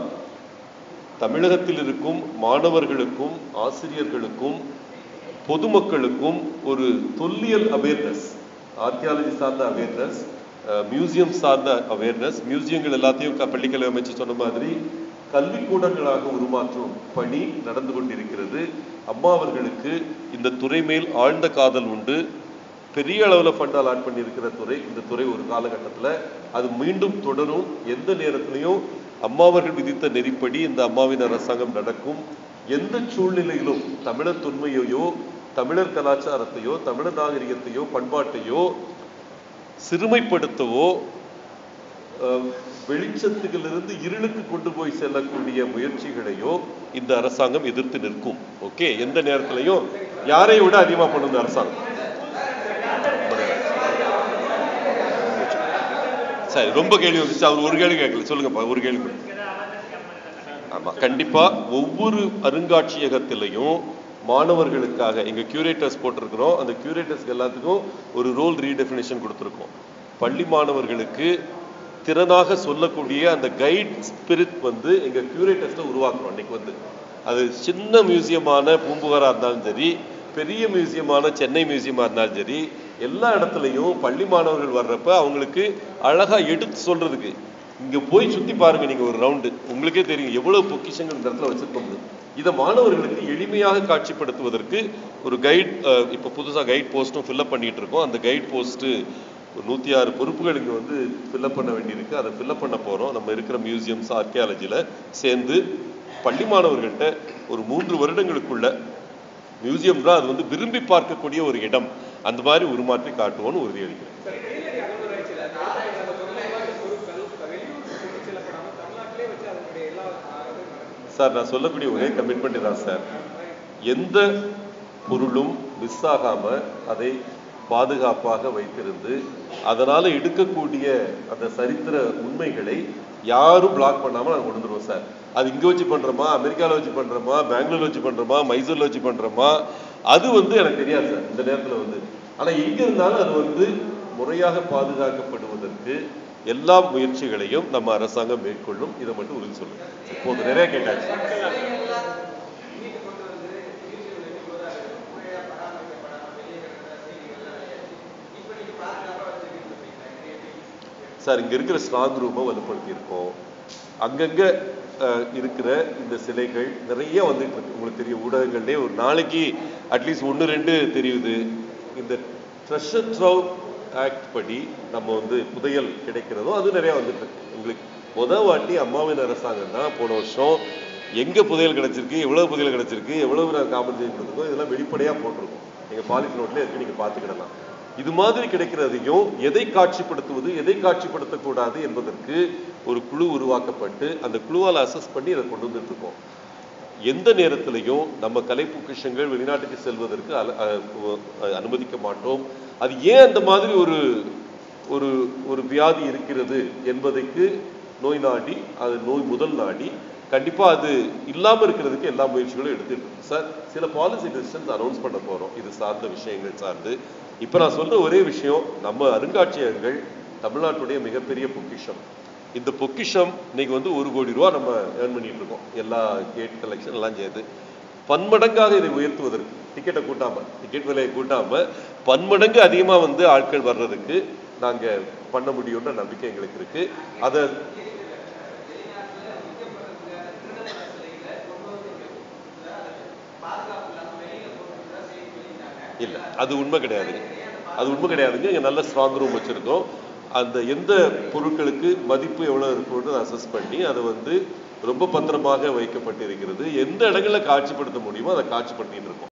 தமிழகத்தில் இருக்கும் மாணவர்களுக்கும் ஆசிரியர்களுக்கும் பொதுமக்களுக்கும் ஒரு தொல்லியல் அவேர்னஸ் ஆர்கியாலஜி சார்ந்த அவேர்னஸ் மியூசியம் சார்ந்த அவேர்னஸ் மியூசியங்கள் எல்லாத்தையும் க- பள்ளிக்கல்வி அமைச்சு சொன்ன மாதிரி கல்விக்கூடங்களாக உருமாற்றும் பணி நடந்து கொண்டிருக்கிறது அம்மா அவர்களுக்கு இந்த துறை மேல் ஆழ்ந்த காதல் உண்டு பெரிய அளவுல ஃபண்ட் அலாட் பண்ணியிருக்கிற துறை இந்த துறை ஒரு காலகட்டத்துல அது மீண்டும் தொடரும் எந்த நேரத்திலையும் அம்மாவர்கள் விதித்த நெறிப்படி இந்த அம்மாவின் அரசாங்கம் நடக்கும் எந்த சூழ்நிலையிலும் தமிழர் தொன்மையையோ தமிழர் கலாச்சாரத்தையோ தமிழர் நாகரிகத்தையோ பண்பாட்டையோ சிறுமைப்படுத்தவோ அஹ், வெளிச்சத்துகளிலிருந்து இருளுக்கு கொண்டு போய் செல்லக்கூடிய முயற்சிகளையோ இந்த அரசாங்கம் எதிர்த்து நிற்கும் ஓகே எந்த நேரத்திலையும் யாரை விட அதிகமா பண்ணும் அரசாங்கம் சரி ரொம்ப கேள்வி வந்துச்சு அவர் ஒரு கேள்வி கேட்கல சொல்லுங்கப்பா ஒரு கேள்வி மட்டும். ஆமா கண்டிப்பா ஒவ்வொரு அருங்காட்சியகத்திலையும் மாணவர்களுக்காக எங்க கியூரேட்டர்ஸ் போட்டிருக்கிறோம் அந்த கியூரேட்டர்ஸ்க்கு எல்லாத்துக்கும் ஒரு ரோல் ரீடெஃபினேஷன் கொடுத்துருக்கோம் பள்ளி மாணவர்களுக்கு திறனாக சொல்லக்கூடிய அந்த கைட் ஸ்பிரிட் வந்து எங்க கியூரேட்டர்ஸ்ல உருவாக்குறோம் இன்னைக்கு வந்து அது சின்ன மியூசியமான பூம்புகாரா இருந்தாலும் சரி பெரிய மியூசியமான சென்னை மியூசியமா இருந்தாலும் சரி எல்லா இடத்துலையும் பள்ளி மாணவர்கள் வர்றப்ப அவங்களுக்கு அழகா எடுத்து சொல்றதுக்கு இங்க போய் சுத்தி பாருங்க நீங்க ஒரு ரவுண்டு உங்களுக்கே தெரியும் எவ்வளவு பொக்கிஷங்கள் இந்த இடத்துல வச்சிருக்கோம்னு இதை மாணவர்களுக்கு எளிமையாக காட்சிப்படுத்துவதற்கு ஒரு கைட் இப்ப புதுசா கைட் போஸ்டும் ஃபில்அப் பண்ணிட்டு இருக்கோம் அந்த கைட் போஸ்ட் ஒரு நூத்தி ஆறு பொறுப்புகள் இங்க வந்து ஃபில்அப் பண்ண வேண்டியிருக்கு அதை ஃபில்அப் பண்ண போறோம் நம்ம இருக்கிற மியூசியம்ஸ் ஆர்கியாலஜில சேர்ந்து பள்ளி மாணவர்கள்ட்ட ஒரு மூன்று வருடங்களுக்குள்ள மியூசியம்னா அது வந்து விரும்பி பார்க்கக்கூடிய ஒரு இடம் அந்த மாதிரி உருமாற்றி காட்டுவோம்னு உறுதியளிக்கிறேன் சார் நான் சொல்லக்கூடிய ஒரே கமிட்மெண்ட் தான் சார் எந்த பொருளும் மிஸ் ஆகாம அதை பாதுகாப்பாக வைத்திருந்து அதனால எடுக்கக்கூடிய அந்த சரித்திர உண்மைகளை யாரும் பிளாக் பண்ணாம நாங்க கொண்டு வந்துருவோம் சார் அது இங்க வச்சு பண்றோமா அமெரிக்கால வச்சு பண்றோமா பெங்களூர்ல வச்சு பண்றோமா மைசூர்ல வச்சு பண்றோமா அது வந்து எனக்கு தெரியாது சார் இந்த நேரத்துல வந்து ஆனா எங்க இருந்தாலும் அது வந்து முறையாக பாதுகாக்கப்படுவதற்கு எல்லா முயற்சிகளையும் நம்ம அரசாங்கம் மேற்கொள்ளும் இதை மட்டும் உறுதி சொல்லுங்க இப்போது நிறைய கேட்டாச்சு சார் இங்க இருக்கிற ஸ்ட்ராங் ரூமை வலுப்படுத்தி இருக்கோம் அங்கங்க அஹ், இருக்கிற இந்த சிலைகள் நிறைய வந்துட்டு இருக்கு உங்களுக்கு தெரியும் ஊடகங்கள்லயே ஒரு நாளைக்கு அட்லீஸ்ட் ஒன்று ரெண்டு தெரியுது இந்த ட்ரெஷர் ட்ரவ் ஆக்ட் படி நம்ம வந்து புதையல் கிடைக்கிறதோ அது நிறைய வந்துட்டு இருக்கு உங்களுக்கு முத வாட்டி அம்மாவின் அரசாங்கம் தான் போன வருஷம் எங்க புதையல் கிடைச்சிருக்கு எவ்வளவு புதையல் கிடைச்சிருக்கு எவ்வளவு நாங்கள் காம்பன்சேஷன் கொடுத்துருக்கோம் இதெல்லாம் வெளிப்படையா போட்டிருக்கோம் எங்க பாலிசி நோட்ல இருக்கு நீங்க பாத்துக்கிடலாம் இது மாதிரி கிடைக்கிறதையும் எதை காட்சிப்படுத்துவது எதை காட்சிப்படுத்தக்கூடாது என்பதற்கு ஒரு குழு உருவாக்கப்பட்டு அந்த குழுவால் அசஸ் பண்ணி அதை கொண்டு வந்துட்டு இருக்கோம் எந்த நேரத்திலையும் நம்ம கலை பொக்கிஷங்கள் வெளிநாட்டுக்கு செல்வதற்கு அல- அ- அ- அனுமதிக்க மாட்டோம் அது ஏன் அந்த மாதிரி ஒரு ஒரு ஒரு வியாதி இருக்கிறது என்பதைக்கு நோய் நாடி அது நோய் முதல் நாடி கண்டிப்பா அது இல்லாம இருக்கிறதுக்கு எல்லா முயற்சிகளும் எடுத்துட்டு இருக்கு சார் சில பாலிசி டெசிஷன்ஸ் அனௌன்ஸ் பண்ண போறோம் இது சார்ந்த விஷயங்கள் சார்ந்து இப்ப நான் சொல்ற ஒரே விஷயம் நம்ம அருங்காட்சியகங்கள் தமிழ்நாட்டுடைய மிகப்பெரிய பொக்கிஷம் இந்த பொக்கிஷம் இன்னைக்கு வந்து ஒரு கோடி ரூபா நம்ம ஏர்ன் பண்ணிட்டு இருக்கோம் எல்லா கேட் கலெக்ஷன் எல்லாம் சேர்த்து பன்மடங்காக இதை உயர்த்துவதற்கு டிக்கெட்டை கூட்டாம டிக்கெட் விலையை கூட்டாம பன்மடங்கு அதிகமா வந்து ஆட்கள் வர்றதுக்கு நாங்க பண்ண முடியும்ன்ற நம்பிக்கை எங்களுக்கு இருக்கு அதை இல்ல அது உண்மை கிடையாதுங்க அது உண்மை கிடையாதுங்க இங்க நல்ல ஸ்ட்ராங் ரூம் வச்சிருக்கோம் அந்த எந்த பொருட்களுக்கு மதிப்பு எவ்வளவு இருக்குன்னு அசஸ் பண்ணி அதை வந்து ரொம்ப பத்திரமாக வைக்கப்பட்டிருக்கிறது எந்த இடங்கள்ல காட்சிப்படுத்த முடியுமோ அதை காட்சிப்படுத்திட்டு இருக்கோம்